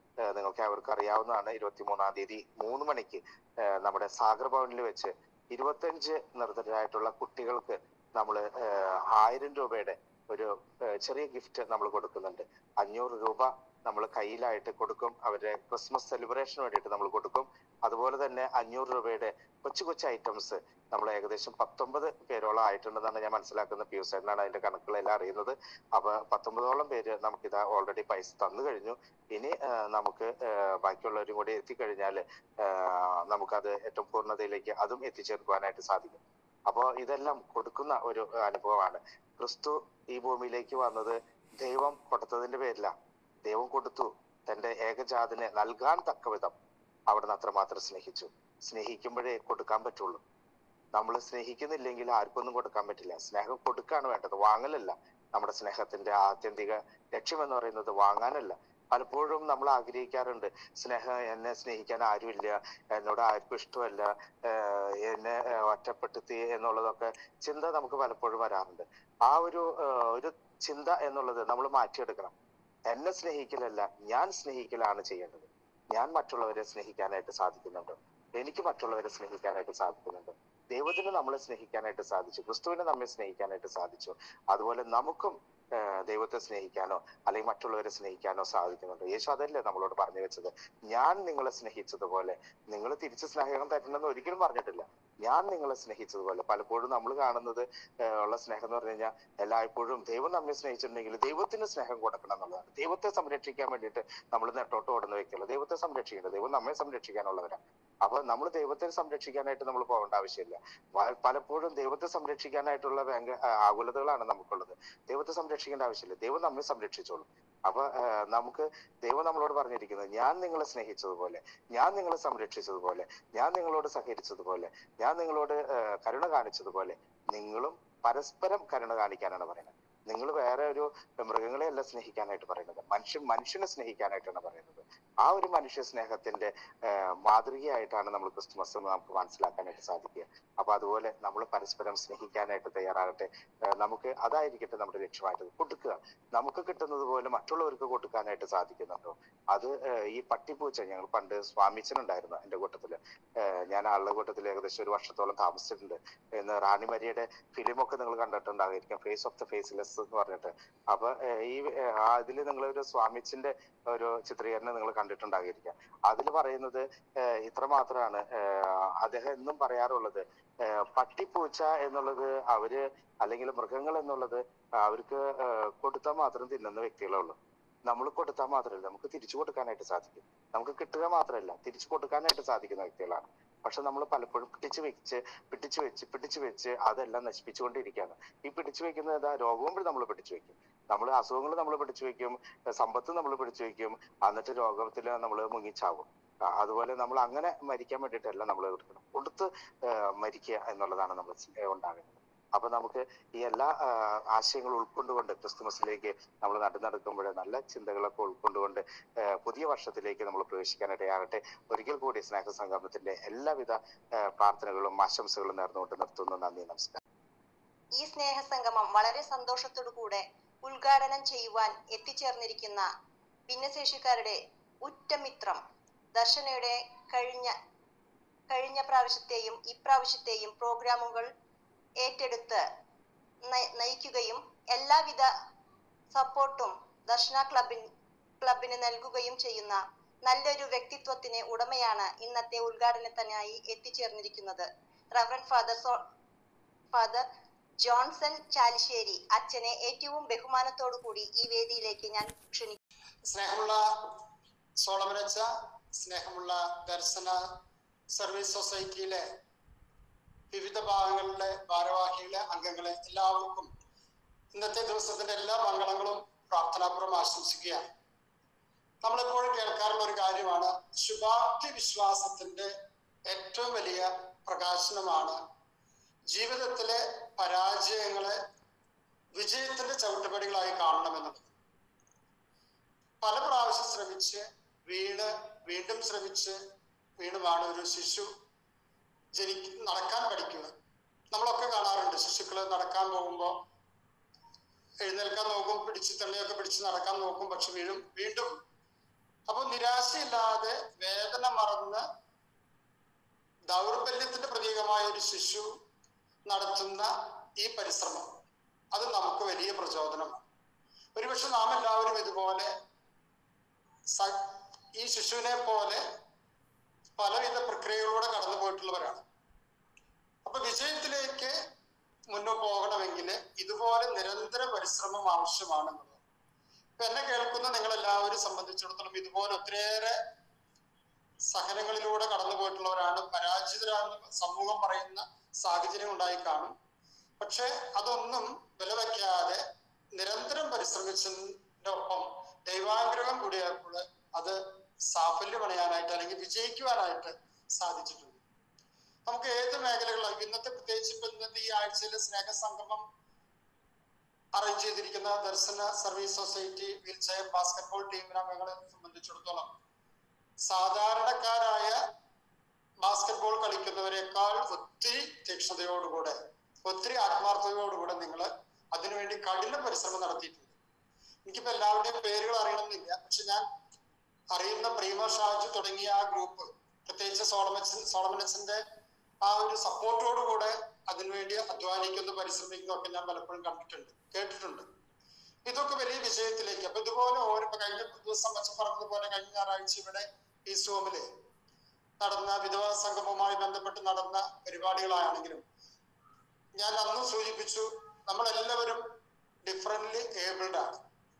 ഏഹ് നിങ്ങൾക്ക് അവർക്ക് അറിയാവുന്നതാണ് ഇരുപത്തിമൂന്നാം തീയതി മൂന്ന് മണിക്ക് ഏഹ് നമ്മുടെ സാഗർ ഭവനിൽ വെച്ച് ഇരുപത്തഞ്ച് നിർദ്ധരായിട്ടുള്ള കുട്ടികൾക്ക് നമ്മൾ ആയിരം രൂപയുടെ ഒരു ഏഹ് ചെറിയ ഗിഫ്റ്റ് നമ്മൾ കൊടുക്കുന്നുണ്ട് അഞ്ഞൂറ് രൂപ നമ്മൾ കയ്യിലായിട്ട് കൊടുക്കും അവരുടെ ക്രിസ്മസ് സെലിബ്രേഷന് വേണ്ടിയിട്ട് നമ്മൾ കൊടുക്കും അതുപോലെ തന്നെ അഞ്ഞൂറ് രൂപയുടെ കൊച്ചു കൊച്ചു ഐറ്റംസ് നമ്മൾ ഏകദേശം പത്തൊമ്പത് പേരോളം ആയിട്ടുണ്ടെന്നാണ് ഞാൻ മനസ്സിലാക്കുന്നത് പി യു സൈഡിനാണ് അതിന്റെ കണക്കുകളെല്ലാം അറിയുന്നത് അപ്പൊ പത്തൊമ്പതോളം പേര് നമുക്കിത് ഓൾറെഡി പൈസ തന്നു കഴിഞ്ഞു ഇനി ആ, നമുക്ക് ആ, ബാക്കിയുള്ളവരും കൂടി എത്തിക്കഴിഞ്ഞാൽ നമുക്കത് ഏറ്റവും പൂർണ്ണതയിലേക്ക് അതും എത്തിച്ചേർക്കുവാനായിട്ട് സാധിക്കും അപ്പോൾ ഇതെല്ലാം കൊടുക്കുന്ന ഒരു അനുഭവമാണ് ക്രിസ്തു ഈ ഭൂമിയിലേക്ക് വന്നത് ദൈവം കൊടുത്തതിന്റെ പേരില ദൈവം കൊടുത്തു തന്റെ ഏകജാതിനെ നൽകാൻ തക്ക വിധം അവിടുന്ന് അത്രമാത്രം സ്നേഹിച്ചു സ്നേഹിക്കുമ്പോഴേ കൊടുക്കാൻ പറ്റുള്ളൂ നമ്മൾ സ്നേഹിക്കുന്നില്ലെങ്കിൽ ആർക്കൊന്നും കൊടുക്കാൻ പറ്റില്ല സ്നേഹം കൊടുക്കാണ് വേണ്ടത് വാങ്ങലല്ല നമ്മുടെ സ്നേഹത്തിന്റെ ആത്യന്തിക ലക്ഷ്യം എന്ന് പറയുന്നത് വാങ്ങാനല്ല പലപ്പോഴും നമ്മൾ ആഗ്രഹിക്കാറുണ്ട് സ്നേഹം എന്നെ സ്നേഹിക്കാൻ ആരുമില്ല എന്നോട് ആർക്കും ഇഷ്ടമല്ല ആഹ് എന്നെ ആഹ് ഒറ്റപ്പെടുത്തി എന്നുള്ളതൊക്കെ ചിന്ത നമുക്ക് പലപ്പോഴും വരാറുണ്ട് ആ ഒരു ആഹ് ഒരു ചിന്ത എന്നുള്ളത് നമ്മൾ മാറ്റിയെടുക്കണം എന്നെ സ്നേഹിക്കലല്ല ഞാൻ സ്നേഹിക്കലാണ് ചെയ്യേണ്ടത് ഞാൻ മറ്റുള്ളവരെ സ്നേഹിക്കാനായിട്ട് സാധിക്കുന്നുണ്ടോ എനിക്ക് മറ്റുള്ളവരെ സ്നേഹിക്കാനായിട്ട് സാധിക്കുന്നുണ്ടോ ദൈവത്തിന് നമ്മളെ സ്നേഹിക്കാനായിട്ട് സാധിച്ചു ക്രിസ്തുവിനെ നമ്മെ സ്നേഹിക്കാനായിട്ട് സാധിച്ചു അതുപോലെ നമുക്കും ആഹ് ദൈവത്തെ സ്നേഹിക്കാനോ അല്ലെങ്കിൽ മറ്റുള്ളവരെ സ്നേഹിക്കാനോ സാധിക്കുന്നുണ്ട് യേശു അതല്ലേ നമ്മളോട് പറഞ്ഞു വെച്ചത് ഞാൻ നിങ്ങളെ സ്നേഹിച്ചതുപോലെ നിങ്ങൾ തിരിച്ച് സ്നേഹം തരണമെന്ന് ഒരിക്കലും പറഞ്ഞിട്ടില്ല ഞാൻ നിങ്ങളെ സ്നേഹിച്ചതുപോലെ പലപ്പോഴും നമ്മൾ കാണുന്നത് ആഹ് ഉള്ള സ്നേഹം എന്ന് പറഞ്ഞു കഴിഞ്ഞാൽ എല്ലായ്പ്പോഴും ദൈവം നമ്മെ സ്നേഹിച്ചിട്ടുണ്ടെങ്കിൽ ദൈവത്തിന് സ്നേഹം കൊടുക്കണം എന്നുള്ളതാണ് ദൈവത്തെ സംരക്ഷിക്കാൻ വേണ്ടിയിട്ട് നമ്മൾ നെട്ടോട്ട് ഓടുന്ന വ്യക്തികൾ ദൈവത്തെ സംരക്ഷിക്കുന്നത് ദൈവം നമ്മെ സംരക്ഷിക്കാനുള്ളവരാണ് അപ്പൊ നമ്മൾ ദൈവത്തെ സംരക്ഷിക്കാനായിട്ട് നമ്മൾ പോകേണ്ട ആവശ്യമില്ല വ- പലപ്പോഴും ദൈവത്തെ സംരക്ഷിക്കാനായിട്ടുള്ള ഭയങ്കര ആ, ആകുലതകളാണ് നമുക്കുള്ളത് ദൈവത്തെ സംരക്ഷിക്കേണ്ട ആവശ്യമില്ല ദൈവം നമ്മെ സംരക്ഷിച്ചോളും അപ്പൊ ആ, നമുക്ക് ദൈവം നമ്മളോട് പറഞ്ഞിരിക്കുന്നത് ഞാൻ നിങ്ങളെ സ്നേഹിച്ചതുപോലെ ഞാൻ നിങ്ങളെ സംരക്ഷിച്ചതുപോലെ ഞാൻ നിങ്ങളോട് സഹകരിച്ചതുപോലെ ഞാൻ നിങ്ങളോട് ആ, കരുണ കാണിച്ചതുപോലെ നിങ്ങളും പരസ്പരം കരുണ കാണിക്കാനാണ് പറയുന്നത് നിങ്ങൾ വേറെ ഒരു മൃഗങ്ങളെയല്ല സ്നേഹിക്കാനായിട്ട് പറയുന്നത് മനുഷ്യൻ മനുഷ്യനെ സ്നേഹിക്കാനായിട്ടാണ് പറയുന്നത് ആ ഒരു മനുഷ്യ സ്നേഹത്തിന്റെ ആ, മാതൃകയായിട്ടാണ് നമ്മൾ ക്രിസ്തുമസ് എന്ന് നമുക്ക് മനസ്സിലാക്കാനായിട്ട് സാധിക്കുക അപ്പൊ അതുപോലെ നമ്മൾ പരസ്പരം സ്നേഹിക്കാനായിട്ട് തയ്യാറാകട്ടെ ആ, നമുക്ക് അതായിരിക്കട്ടെ നമ്മുടെ ലക്ഷ്യമായിട്ട് കൊടുക്കുക നമുക്ക് കിട്ടുന്നത് പോലെ മറ്റുള്ളവർക്ക് കൊടുക്കാനായിട്ട് സാധിക്കുന്നുണ്ടോ അത് ആ, ഈ പട്ടിപ്പൂച്ച ഞങ്ങൾ പണ്ട് സ്വാമിച്ചനുണ്ടായിരുന്നു എന്റെ കൂട്ടത്തില് ആ, ഞാൻ ആളുടെ കൂട്ടത്തിൽ ഏകദേശം ഒരു വർഷത്തോളം താമസിച്ചിട്ടുണ്ട് ഇന്ന് റാണി മരിയുടെ ഫിലിമൊക്കെ നിങ്ങൾ കണ്ടിട്ടുണ്ടാകുമായിരിക്കും ഫേസ് ഓഫ് ദ ഫേസ്ലെസ് എന്ന് പറഞ്ഞിട്ട് അപ്പൊ ആ, ഈ ആ, അതില് നിങ്ങൾ ഒരു സ്വാമിച്ചിന്റെ ഒരു ചിത്രീകരണം നിങ്ങൾ കണ്ടിട്ടുണ്ടാകിയിരിക്കാം അതിൽ പറയുന്നത് ഏഹ് ഇത്ര മാത്രമാണ് അദ്ദേഹം എന്നും പറയാറുള്ളത് ഏഹ് പട്ടിപ്പൂച്ച എന്നുള്ളത് അവര് അല്ലെങ്കിൽ മൃഗങ്ങൾ എന്നുള്ളത് അവർക്ക് ഏഹ് കൊടുത്താൽ മാത്രം തിന്നുന്ന വ്യക്തികളേ ഉള്ളൂ നമ്മൾ കൊടുത്താൽ മാത്രമല്ല നമുക്ക് തിരിച്ചു കൊടുക്കാനായിട്ട് സാധിക്കും നമുക്ക് കിട്ടുക മാത്രമല്ല തിരിച്ചു കൊടുക്കാനായിട്ട് സാധിക്കുന്ന വ്യക്തികളാണ് പക്ഷെ നമ്മൾ പലപ്പോഴും പിടിച്ചു വെച്ച് പിടിച്ചു വെച്ച് പിടിച്ചു വെച്ച് അതെല്ലാം നശിപ്പിച്ചുകൊണ്ടിരിക്കുകയാണ് ഈ പിടിച്ചു വെക്കുന്നത് ഏതാ രോഗവും നമ്മൾ പിടിച്ചു വെക്കും നമ്മൾ അസുഖങ്ങൾ നമ്മൾ പിടിച്ചു വെക്കും സമ്പത്ത് നമ്മൾ പിടിച്ചു വെക്കും എന്നിട്ട് രോഗത്തിൽ നമ്മൾ മുങ്ങിച്ചാവും ആ, അതുപോലെ നമ്മൾ അങ്ങനെ മരിക്കാൻ വേണ്ടിയിട്ടല്ല നമ്മൾ കൊടുക്കണം കൊടുത്ത് ആ, മരിക്കുക എന്നുള്ളതാണ് നമ്മൾ ഉണ്ടാകുന്നത് അപ്പൊ നമുക്ക് ഈ എല്ലാ ആ, ആശയങ്ങളും ഉൾക്കൊണ്ടുകൊണ്ട് ക്രിസ്തുമസിലേക്ക് നമ്മൾ നടു നടക്കുമ്പോൾ നല്ല ചിന്തകളൊക്കെ ഉൾക്കൊണ്ടുകൊണ്ട് ആ, പുതിയ വർഷത്തിലേക്ക് നമ്മൾ പ്രവേശിക്കാനിടയാകട്ടെ ഒരിക്കൽ കൂടി സ്നേഹ സംഗമത്തിന്റെ എല്ലാവിധ ആ, പ്രാർത്ഥനകളും ആശംസകളും നേർന്നുകൊണ്ട് നിർത്തുന്നു നന്ദി നമസ്കാരം ഈ സ്നേഹസംഗമം വളരെ സന്തോഷത്തോടു കൂടെ ഉദ്ഘാടനം ചെയ്യുവാൻ എത്തിച്ചേർന്നിരിക്കുന്ന ഭിന്നശേഷിക്കാരുടെ ഉറ്റമിത്രം ദർശനയുടെ കഴിഞ്ഞ കഴിഞ്ഞ പ്രാവശ്യത്തെയും ഇപ്രാവശ്യത്തെയും പ്രോഗ്രാമുകൾ ഏറ്റെടുത്ത് നയി- നയിക്കുകയും എല്ലാവിധ സപ്പോർട്ടും ദർശന ക്ലബിൻ ക്ലബിന് നൽകുകയും ചെയ്യുന്ന നല്ലൊരു വ്യക്തിത്വത്തിന് ഉടമയാണ് ഇന്നത്തെ ഉദ്ഘാടനത്തിനായി എത്തിച്ചേർന്നിരിക്കുന്നത് reverend father so father Johnson Chalissery അച്ഛനെ ഏറ്റവും ബഹുമാനത്തോടു കൂടി ഈ വേദിയിലേക്ക് ഞാൻ ക്ഷണിക്കുന്നു സ്നേഹമുള്ള സോളമനച്ച സ്നേഹമുള്ള ദർശന സർവീസ് സൊസൈറ്റിയിലെ വിവിധ ഭാഗങ്ങളിലെ ഭാരവാഹികളെ അംഗങ്ങളെ എല്ലാവർക്കും ഇന്നത്തെ ദിവസത്തിന്റെ എല്ലാ മംഗളങ്ങളും പ്രാർത്ഥനാപൂർവ്വം ആശംസിക്കുകയാണ് നമ്മളെപ്പോഴും കേൾക്കാറുള്ള ഒരു കാര്യമാണ് ശുഭാപ്തി വിശ്വാസത്തിന്റെ ഏറ്റവും വലിയ പ്രകാശനമാണ് ജീവിതത്തിലെ പരാജയങ്ങളെ വിജയത്തിന്റെ ചവിട്ടുപടികളായി കാണണമെന്നുള്ളത് പല പ്രാവശ്യം ശ്രമിച്ച് വീണ് വീണ്ടും ശ്രമിച്ച് വീണ്ടുമാണ് ഒരു ശിശു ജനി നടക്കാൻ പഠിക്കുന്നത് നമ്മളൊക്കെ കാണാറുണ്ട് ശിശുക്കൾ നടക്കാൻ പോകുമ്പോൾ എഴുന്നേൽക്കാൻ നോക്കും പിടിച്ച് തള്ളിയൊക്കെ പിടിച്ച് നടക്കാൻ നോക്കും പക്ഷെ വീഴും വീണ്ടും അപ്പൊ നിരാശയില്ലാതെ വേദന മറന്ന് ദൗർബല്യത്തിന്റെ പ്രതീകമായ ഒരു ശിശു നടത്തുന്ന ഈ പരിശ്രമം അത് നമുക്ക് വലിയ പ്രചോദനമാണ് ഒരുപക്ഷെ നാം എല്ലാവരും ഇതുപോലെ സ- ഈ ശിശുവിനെ പോലെ പലവിധ പ്രക്രിയകളിലൂടെ കടന്നു പോയിട്ടുള്ളവരാണ് അപ്പൊ വിജയത്തിലേക്ക് മുന്നോട്ട് പോകണമെങ്കിൽ ഇതുപോലെ നിരന്തര പരിശ്രമം ആവശ്യമാണെന്നുള്ളത് ഇപ്പൊ എന്നെ കേൾക്കുന്ന നിങ്ങൾ എല്ലാവരും സംബന്ധിച്ചിടത്തോളം ഇതുപോലെ ഒത്തിരിയേറെ സഹനങ്ങളിലൂടെ കടന്നു പോയിട്ടുള്ളവരാണ് പരാജിതരാണെന്ന് സമൂഹം പറയുന്ന സാഹചര്യം ഉണ്ടായി കാണും പക്ഷെ അതൊന്നും വില വയ്ക്കാതെ നിരന്തരം പരിശ്രമിച്ചതിന്റെ ഒപ്പം ദൈവാനുഗ്രഹം കൂടിയപ്പോൾ അത് സാഫല്യമണയാനായിട്ട് അല്ലെങ്കിൽ വിജയിക്കുവാനായിട്ട് സാധിച്ചിട്ടുണ്ട് നമുക്ക് ഏത് മേഖലകളിലും ഇന്നത്തെ പ്രത്യേകിച്ച് ഇപ്പൊ ഇന്നത്തെ ഈ ആഴ്ചയിലെ സ്നേഹസംഗമം അറേഞ്ച് ചെയ്തിരിക്കുന്ന Darshana service society wheel chair basketball ടീമിനെ അംഗങ്ങളെ സംബന്ധിച്ചിടത്തോളം സാധാരണക്കാരായ ബാസ്കറ്റ്ബോൾ കളിക്കുന്നവരെക്കാൾ ഒത്തിരി തീക്ഷ്ണതയോടുകൂടെ ഒത്തിരി ആത്മാർത്ഥതയോടുകൂടെ നിങ്ങൾ അതിനുവേണ്ടി കഠിന പരിശ്രമം നടത്തിയിട്ടുണ്ട് എനിക്കിപ്പോ എല്ലാവരുടെയും പേരുകൾ അറിയണമെന്നില്ല പക്ഷെ ഞാൻ അറിയുന്ന പ്രീമ ഷാജു തുടങ്ങിയ ആ ഗ്രൂപ്പ് പ്രത്യേകിച്ച് സോളമച്ചൻ സോളമനച്ചന്റെ ആ ഒരു സപ്പോർട്ടോടുകൂടെ അതിനുവേണ്ടി അധ്വാനിക്കുന്നു പരിശ്രമിക്കുന്നു ഒക്കെ ഞാൻ പലപ്പോഴും കണ്ടിട്ടുണ്ട് കേട്ടിട്ടുണ്ട് ഇതൊക്കെ വലിയ വിജയത്തിലേക്ക് അപ്പൊ ഇതുപോലെ ഓരോ ഇപ്പൊ കഴിഞ്ഞ ദിവസം വെച്ച് പറഞ്ഞതുപോലെ കഴിഞ്ഞ ഞായറാഴ്ച ഇവിടെ ഈ സോമില് നടന്ന വിധവാ സംഗമവുമായി ബന്ധപ്പെട്ട് നടന്ന പരിപാടികളാണെങ്കിലും ഞാൻ അന്ന് സൂചിപ്പിച്ചു നമ്മളെല്ലാവരും ഡിഫറൻ്റ്ലി ഏബിൾഡ് ആണ്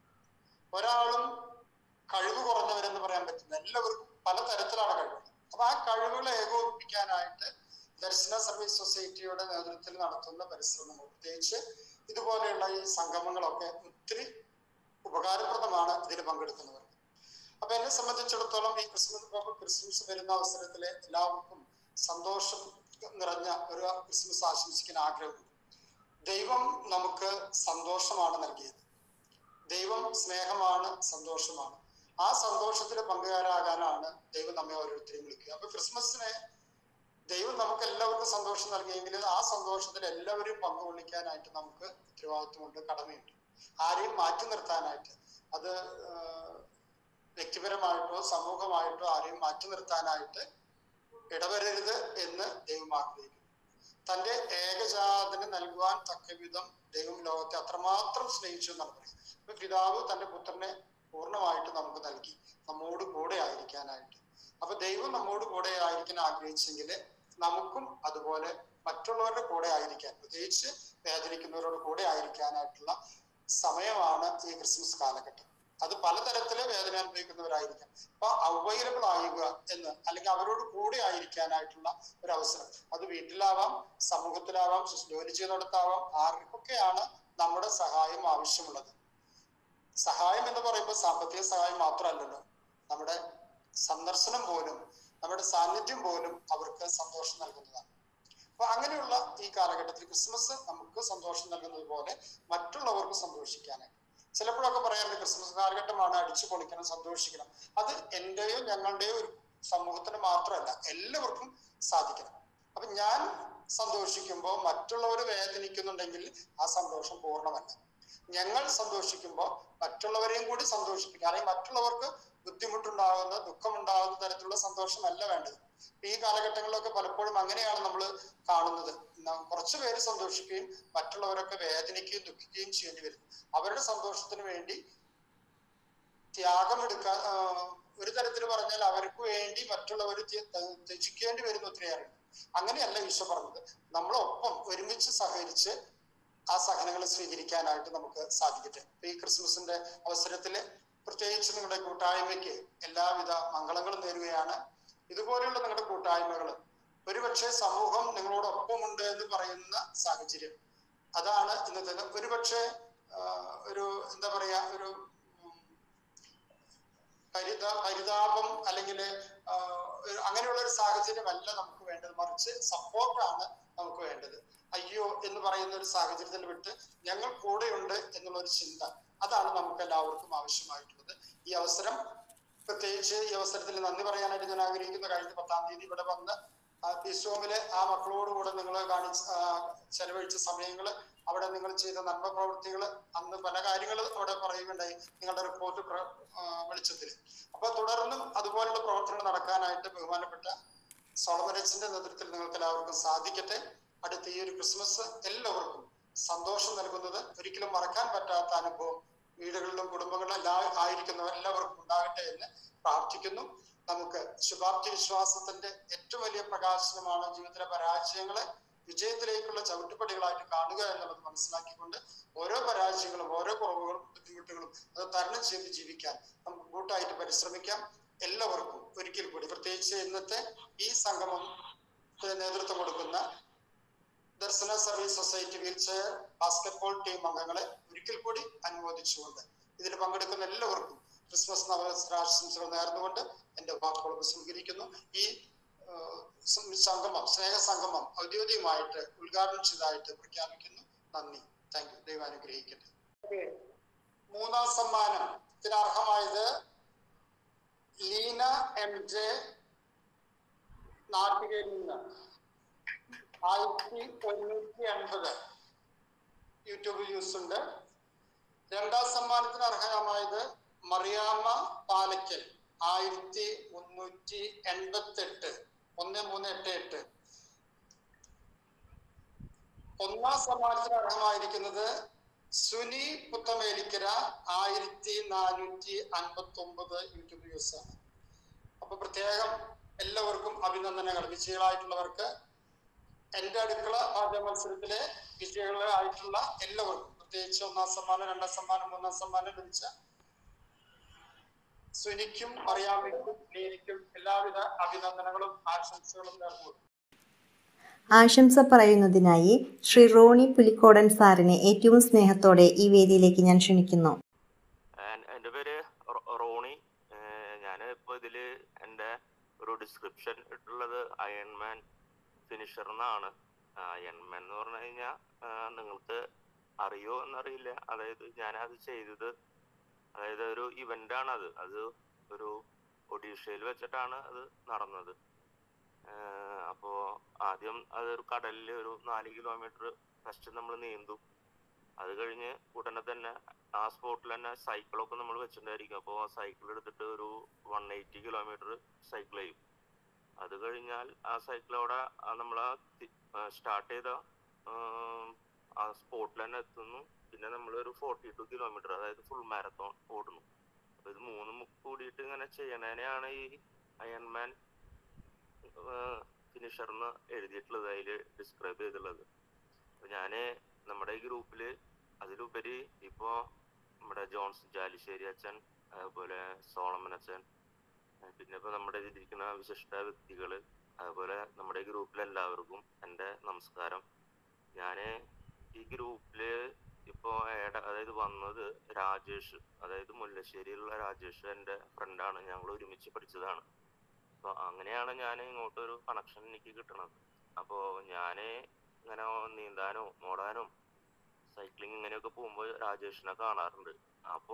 ഒരാളും കഴിവ് കുറഞ്ഞവരെന്ന് പറയാൻ പറ്റില്ല എല്ലാവർക്കും പലതരത്തിലാണ് കഴിവ് അപ്പൊ ആ കഴിവുകളെ ഏകോപിപ്പിക്കാനായിട്ട് ദർശന സർവീസ് സൊസൈറ്റിയുടെ നേതൃത്വത്തിൽ നടത്തുന്ന പരിശ്രമങ്ങൾ പ്രത്യേകിച്ച് ഇതുപോലെയുള്ള ഈ സംഗമങ്ങളൊക്കെ ഒത്തിരി ഉപകാരപ്രദമാണ് ഇതിൽ പങ്കെടുക്കുന്നവർക്ക് അപ്പൊ എന്നെ സംബന്ധിച്ചിടത്തോളം ഈ ക്രിസ്മസ് ഇപ്പൊ ക്രിസ്മസ് വരുന്ന അവസരത്തിൽ എല്ലാവർക്കും സന്തോഷം നിറഞ്ഞ ഒരു ക്രിസ്മസ് ആശംസിക്കാൻ ആഗ്രഹമുണ്ട് ദൈവം നമുക്ക് സന്തോഷമാണ് നൽകിയത് ദൈവം സ്നേഹമാണ് സന്തോഷമാണ് ആ സന്തോഷത്തിൽ പങ്കുകാരാകാനാണ് ദൈവം നമ്മെ ഓരോരുത്തരെയും വിളിക്കുക അപ്പൊ ക്രിസ്മസിനെ ദൈവം നമുക്ക് എല്ലാവർക്കും സന്തോഷം നൽകിയെങ്കിൽ ആ സന്തോഷത്തിൽ എല്ലാവരും പങ്കുകൊള്ളിക്കാനായിട്ട് നമുക്ക് ഉത്തരവാദിത്വമുണ്ട് കടമയുണ്ട് ആരെയും മാറ്റി നിർത്താനായിട്ട് അത് ആ, വ്യക്തിപരമായിട്ടോ സമൂഹമായിട്ടോ ആരെയും മാറ്റി നിർത്താനായിട്ട് ഇടവരരുത് എന്ന് ദൈവം ആഗ്രഹിക്കുന്നു തന്റെ ഏകജാതന് നൽകുവാൻ തക്കവിധം ദൈവം ലോകത്തെ അത്രമാത്രം സ്നേഹിച്ചു എന്നാണ് പറയുന്നത് അപ്പൊ പിതാവ് തന്റെ പുത്രനെ പൂർണ്ണമായിട്ട് നമുക്ക് നൽകി നമ്മോട് കൂടെ ആയിരിക്കാനായിട്ട് അപ്പൊ ദൈവം നമ്മോട് കൂടെ ആയിരിക്കാൻ ആഗ്രഹിച്ചെങ്കിൽ നമുക്കും അതുപോലെ മറ്റുള്ളവരുടെ കൂടെ ആയിരിക്കാൻ പ്രത്യേകിച്ച് വേദനിക്കുന്നവരോട് കൂടെ ആയിരിക്കാനായിട്ടുള്ള സമയമാണ് ഈ ക്രിസ്മസ് കാലഘട്ടം അത് പലതരത്തില് വേദന അനുഭവിക്കുന്നവരായിരിക്കാം അപ്പൊ അവൈലബിൾ ആയുക എന്ന് അല്ലെങ്കിൽ അവരോട് കൂടെ ആയിരിക്കാനായിട്ടുള്ള ഒരു അവസരം അത് വീട്ടിലാവാം സമൂഹത്തിലാവാം ജോലി ചെയ്യുന്നിടത്താവാം ആർക്കൊക്കെയാണ് നമ്മുടെ സഹായം ആവശ്യമുള്ളത് സഹായം എന്ന് പറയുമ്പോൾ സാമ്പത്തിക സഹായം മാത്രമല്ലല്ലോ നമ്മുടെ സന്ദർശനം പോലും നമ്മുടെ സാന്നിധ്യം പോലും അവർക്ക് സന്തോഷം നൽകുന്നതാണ് അപ്പൊ അങ്ങനെയുള്ള ഈ കാലഘട്ടത്തിൽ ക്രിസ്മസ് നമുക്ക് സന്തോഷം നൽകുന്നത് പോലെ മറ്റുള്ളവർക്ക് സന്തോഷിക്കാനായി ചിലപ്പോഴൊക്കെ പറയാറുണ്ട് ക്രിസ്മസ് കാലഘട്ടമാണ് അടിച്ചു പൊളിക്കണം സന്തോഷിക്കണം അത് എന്റെയോ ഞങ്ങളുടെയോ ഒരു സമൂഹത്തിന് മാത്രമല്ല എല്ലാവർക്കും സാധിക്കണം അപ്പൊ ഞാൻ സന്തോഷിക്കുമ്പോൾ മറ്റുള്ളവർ വേദനിക്കുന്നുണ്ടെങ്കിൽ ആ സന്തോഷം പൂർണ്ണമല്ല ഞങ്ങൾ സന്തോഷിക്കുമ്പോൾ മറ്റുള്ളവരെയും കൂടി സന്തോഷിപ്പിക്കുക അല്ലെങ്കിൽ മറ്റുള്ളവർക്ക് ബുദ്ധിമുട്ടുണ്ടാകുന്ന ദുഃഖമുണ്ടാകുന്ന തരത്തിലുള്ള സന്തോഷമല്ല വേണ്ടത് ഈ കാലഘട്ടങ്ങളിലൊക്കെ പലപ്പോഴും അങ്ങനെയാണ് നമ്മൾ കാണുന്നത് ന- കുറച്ചു പേര് സന്തോഷിക്കുകയും മറ്റുള്ളവരൊക്കെ വേദനിക്കുകയും ദുഃഖിക്കുകയും ചെയ്യേണ്ടി വരും അവരുടെ സന്തോഷത്തിന് വേണ്ടി ത്യാഗമെടുക്കാൻ ആ, ഒരു തരത്തിൽ പറഞ്ഞാൽ അവർക്ക് വേണ്ടി മറ്റുള്ളവർ ത്യ- ത- ത്യജിക്കേണ്ടി വരുന്ന ഒത്തിരിയേറെയുണ്ട് അങ്ങനെയല്ല ഈശോ പറഞ്ഞത് നമ്മളൊപ്പം ഒരുമിച്ച് സഹകരിച്ച് ആ സഹനങ്ങൾ സ്വീകരിക്കാനായിട്ട് നമുക്ക് സാധിക്കട്ടെ ഇപ്പൊ ഈ ക്രിസ്മസിന്റെ അവസരത്തില് പ്രത്യേകിച്ച് നിങ്ങളുടെ കൂട്ടായ്മയ്ക്ക് എല്ലാവിധ മംഗളങ്ങളും നേരുകയാണ് ഇതുപോലെയുള്ള നിങ്ങളുടെ കൂട്ടായ്മകൾ ഒരുപക്ഷെ സമൂഹം നിങ്ങളോടൊപ്പമുണ്ട് എന്ന് പറയുന്ന സാഹചര്യം അതാണ് ഇന്നത്തെ ഒരുപക്ഷെ ആ, ഒരു എന്താ പറയാ ഒരു ഉം, പരിതാ പരിതാപം അല്ലെങ്കിൽ അങ്ങനെയുള്ള ഒരു സാഹചര്യമല്ല നമുക്ക് വേണ്ടത് മറിച്ച് സപ്പോർട്ടാണ് നമുക്ക് വേണ്ടത് അയ്യോ എന്ന് പറയുന്ന ഒരു സാഹചര്യത്തിൽ വിട്ട് ഞങ്ങൾ കൂടെയുണ്ട് എന്നുള്ള ഒരു ചിന്ത അതാണ് നമുക്ക് എല്ലാവർക്കും ആവശ്യമായിട്ടുള്ളത് ഈ അവസരം പ്രത്യേകിച്ച് ഈ അവസരത്തിൽ നന്ദി പറയാനായിട്ട് ഞാൻ ആഗ്രഹിക്കുന്ന കഴിഞ്ഞ പത്താം തീയതി ഇവിടെ വന്ന് പിസോമിലെ ആ മക്കളോടുകൂടെ നിങ്ങൾ കാണിച്ച ആ, ചെലവഴിച്ച സമയങ്ങൾ അവിടെ നിങ്ങൾ ചെയ്ത നന്മ പ്രവൃത്തികൾ അന്ന് പല കാര്യങ്ങൾ അവിടെ പറയുകയുണ്ടായി നിങ്ങളുടെ റിപ്പോർട്ട് വെളിച്ചത്തിൽ അപ്പൊ തുടർന്നും അതുപോലുള്ള പ്രവർത്തനങ്ങൾ നടക്കാനായിട്ട് ബഹുമാനപ്പെട്ട സോളമനച്ചിന്റെ നേതൃത്വത്തിൽ നിങ്ങൾക്ക് എല്ലാവർക്കും സാധിക്കട്ടെ അടുത്ത ഈ ഒരു ക്രിസ്മസ് എല്ലാവർക്കും സന്തോഷം നൽകുന്നത് ഒരിക്കലും മറക്കാൻ പറ്റാത്ത അനുഭവം വീടുകളിലും കുടുംബങ്ങളിലും എല്ലാ ആയിരിക്കുന്നവർ എല്ലാവർക്കും ഉണ്ടാകട്ടെ എന്ന് പ്രാർത്ഥിക്കുന്നു നമുക്ക് ശുഭാപ്തി വിശ്വാസത്തിന്റെ ഏറ്റവും വലിയ പ്രകാശനമാണ് ജീവിതത്തിലെ പരാജയങ്ങളെ വിജയത്തിലേക്കുള്ള ചവിട്ടുപടികളായിട്ട് കാണുക എന്നുള്ളത് മനസ്സിലാക്കിക്കൊണ്ട് ഓരോ പരാജയങ്ങളും ഓരോ കുറവുകളും ബുദ്ധിമുട്ടുകളും അത് തരണം ചെയ്ത് ജീവിക്കാൻ നമുക്ക് കൂട്ടായിട്ട് പരിശ്രമിക്കാം എല്ലാവർക്കും ഒരിക്കൽ കൂടി പ്രത്യേകിച്ച് ഇന്നത്തെ ഈ സംഗമം നേതൃത്വം കൊടുക്കുന്ന Darshana service society wheelchair basketball team അംഗങ്ങളെ ഒരിക്കൽ കൂടി അനുമോദിച്ചുകൊണ്ട് ഇതിൽ പങ്കെടുക്കുന്ന എല്ലാവർക്കും ക്രിസ്മസ് നവവത്സരാശംസകൾ നേർന്നുകൊണ്ട് എന്റെ വാക്കുകൾ ഉപസംഹരിക്കുന്നു ഈ സംഗമം സ്നേഹ സംഗമം ഔദ്യോഗികമായിട്ട് ഉദ്ഘാടനം ചെയ്തതായിട്ട് പ്രഖ്യാപിക്കുന്നു നന്ദി താങ്ക് യു ദൈവം അനുഗ്രഹിക്കട്ടെ മൂന്നാം സമ്മാനത്തിന് അർഹമായത് ലീന എം ജെ നാട്ടികയിൽ നിന്ന് ആയിരത്തി ഒരുന്നൂറ്റി അൻപത് യൂട്യൂബ് വ്യൂസ് ഉണ്ട് രണ്ടാം സമ്മാനത്തിന് അർഹമായത് മറിയാമ്മ പാലക്കൽ ആയിരത്തി മുന്നൂറ്റി എൺപത്തി എട്ട് ഒന്ന് മൂന്ന് എട്ട് എട്ട് ഒന്നാം സമ്മാനത്തിന് അർഹമായിരിക്കുന്നത് സുനി പുത്തമേലിക്കര ആയിരത്തി നാനൂറ്റി അൻപത്തി ഒമ്പത് യൂട്യൂബ് വ്യൂസ് ആണ് അപ്പൊ പ്രത്യേകം എല്ലാവർക്കും അഭിനന്ദനങ്ങൾ വിജയികളായിട്ടുള്ളവർക്ക് എന്റെ അടുക്കള പാചക മത്സരത്തിലെ വിജയികളായിട്ടുള്ള എല്ലാവർക്കും പ്രത്യേകിച്ച് ഒന്നാം സമ്മാനം രണ്ടാം സമ്മാനം മൂന്നാം സമ്മാനം ലഭിച്ച സുനിക്കും അറിയാമയ്ക്കും നീനിക്കും എല്ലാവിധ അഭിനന്ദനങ്ങളും ആശംസകളും നേർന്നു ആശംസ പറയുന്നതിനായി ശ്രീ റോണി പുലിക്കോടൻ സാറിനെ ഏറ്റവും സ്നേഹത്തോടെ ഈ വേദിയിലേക്ക് ഞാൻ ക്ഷണിക്കുന്നു എൻ്റെ പേര് റോണി ഞാൻ ഇപ്പോൾ ഇതിൽ എൻ്റെ ഒരു ഡിസ്ക്രിപ്ഷൻ ഇട്ടുള്ളത് അയൺമാൻ ഫിനിഷർ എന്നാണ് അയൺമാൻ എന്ന് പറഞ്ഞു കഴിഞ്ഞാൽ നിങ്ങൾക്ക് അറിയോ എന്നറിയില്ല അതായത് ഞാനത് ചെയ്തത് അതായത് ഒരു ഇവന്റ് ആണ് അത് അത് ഒരു ഒഡീഷയിൽ വെച്ചിട്ടാണ് അത് നടന്നത് അപ്പോൾ ആദ്യം അതൊരു കടലിൽ ഒരു നാല് കിലോമീറ്റർ ഫസ്റ്റ് നമ്മൾ നീന്തും അത് കഴിഞ്ഞ് ഉടനെ തന്നെ ആ സ്പോട്ടിൽ തന്നെ സൈക്കിളൊക്കെ നമ്മൾ വെച്ചിട്ടുണ്ടായിരിക്കും അപ്പോൾ ആ സൈക്കിൾ എടുത്തിട്ട് ഒരു വൺ എയ്റ്റി കിലോമീറ്റർ സൈക്കിൾ ചെയ്യും അത് കഴിഞ്ഞാൽ ആ സൈക്കിൾ അവിടെ നമ്മൾ സ്റ്റാർട്ട് ചെയ്ത ആ സ്പോട്ടിൽ തന്നെ എത്തുന്നു പിന്നെ നമ്മൾ ഒരു ഫോർട്ടി ടു കിലോമീറ്റർ അതായത് ഫുൾ മാരത്തോൺ ഓടുന്നു അപ്പൊ ഇത് മൂന്നും കൂടിയിട്ട് ഇങ്ങനെ ചെയ്യണേനെയാണ് ഈ അയൺമാൻ ഫിനിഷർ എന്ന് എഴുതിയിട്ടുള്ളത് അതിൽ ഡിസ്ക്രൈബ് ചെയ്തിട്ടുള്ളത് അപ്പൊ ഞാന് നമ്മുടെ ഈ ഗ്രൂപ്പില് അതിലുപരി ഇപ്പോ നമ്മുടെ ജോൺസൺ ചാലിശ്ശേരി അച്ഛൻ അതുപോലെ സോളമൻ അച്ഛൻ പിന്നെ ഇപ്പൊ നമ്മുടെ ഇതിരിക്കുന്ന വിശിഷ്ട വ്യക്തികള് അതുപോലെ നമ്മുടെ ഈ ഗ്രൂപ്പിലെ എല്ലാവർക്കും എൻ്റെ നമസ്കാരം ഞാന് ഈ ഗ്രൂപ്പില് ഇപ്പോ അതായത് വന്നത് രാജേഷ് അതായത് മുല്ലശ്ശേരിയിലുള്ള രാജേഷ് എൻ്റെ ഫ്രണ്ടാണ് ഞങ്ങൾ ഒരുമിച്ച് പഠിച്ചതാണ് അപ്പൊ അങ്ങനെയാണ് ഞാൻ ഇങ്ങോട്ടൊരു കണക്ഷൻ എനിക്ക് കിട്ടണത് അപ്പോ ഞാന് ഇങ്ങനെ നീന്താനോ ഓടാനോ സൈക്ലിംഗ് ഇങ്ങനെയൊക്കെ പോകുമ്പോൾ രാജേഷിനെ കാണാറുണ്ട് അപ്പോ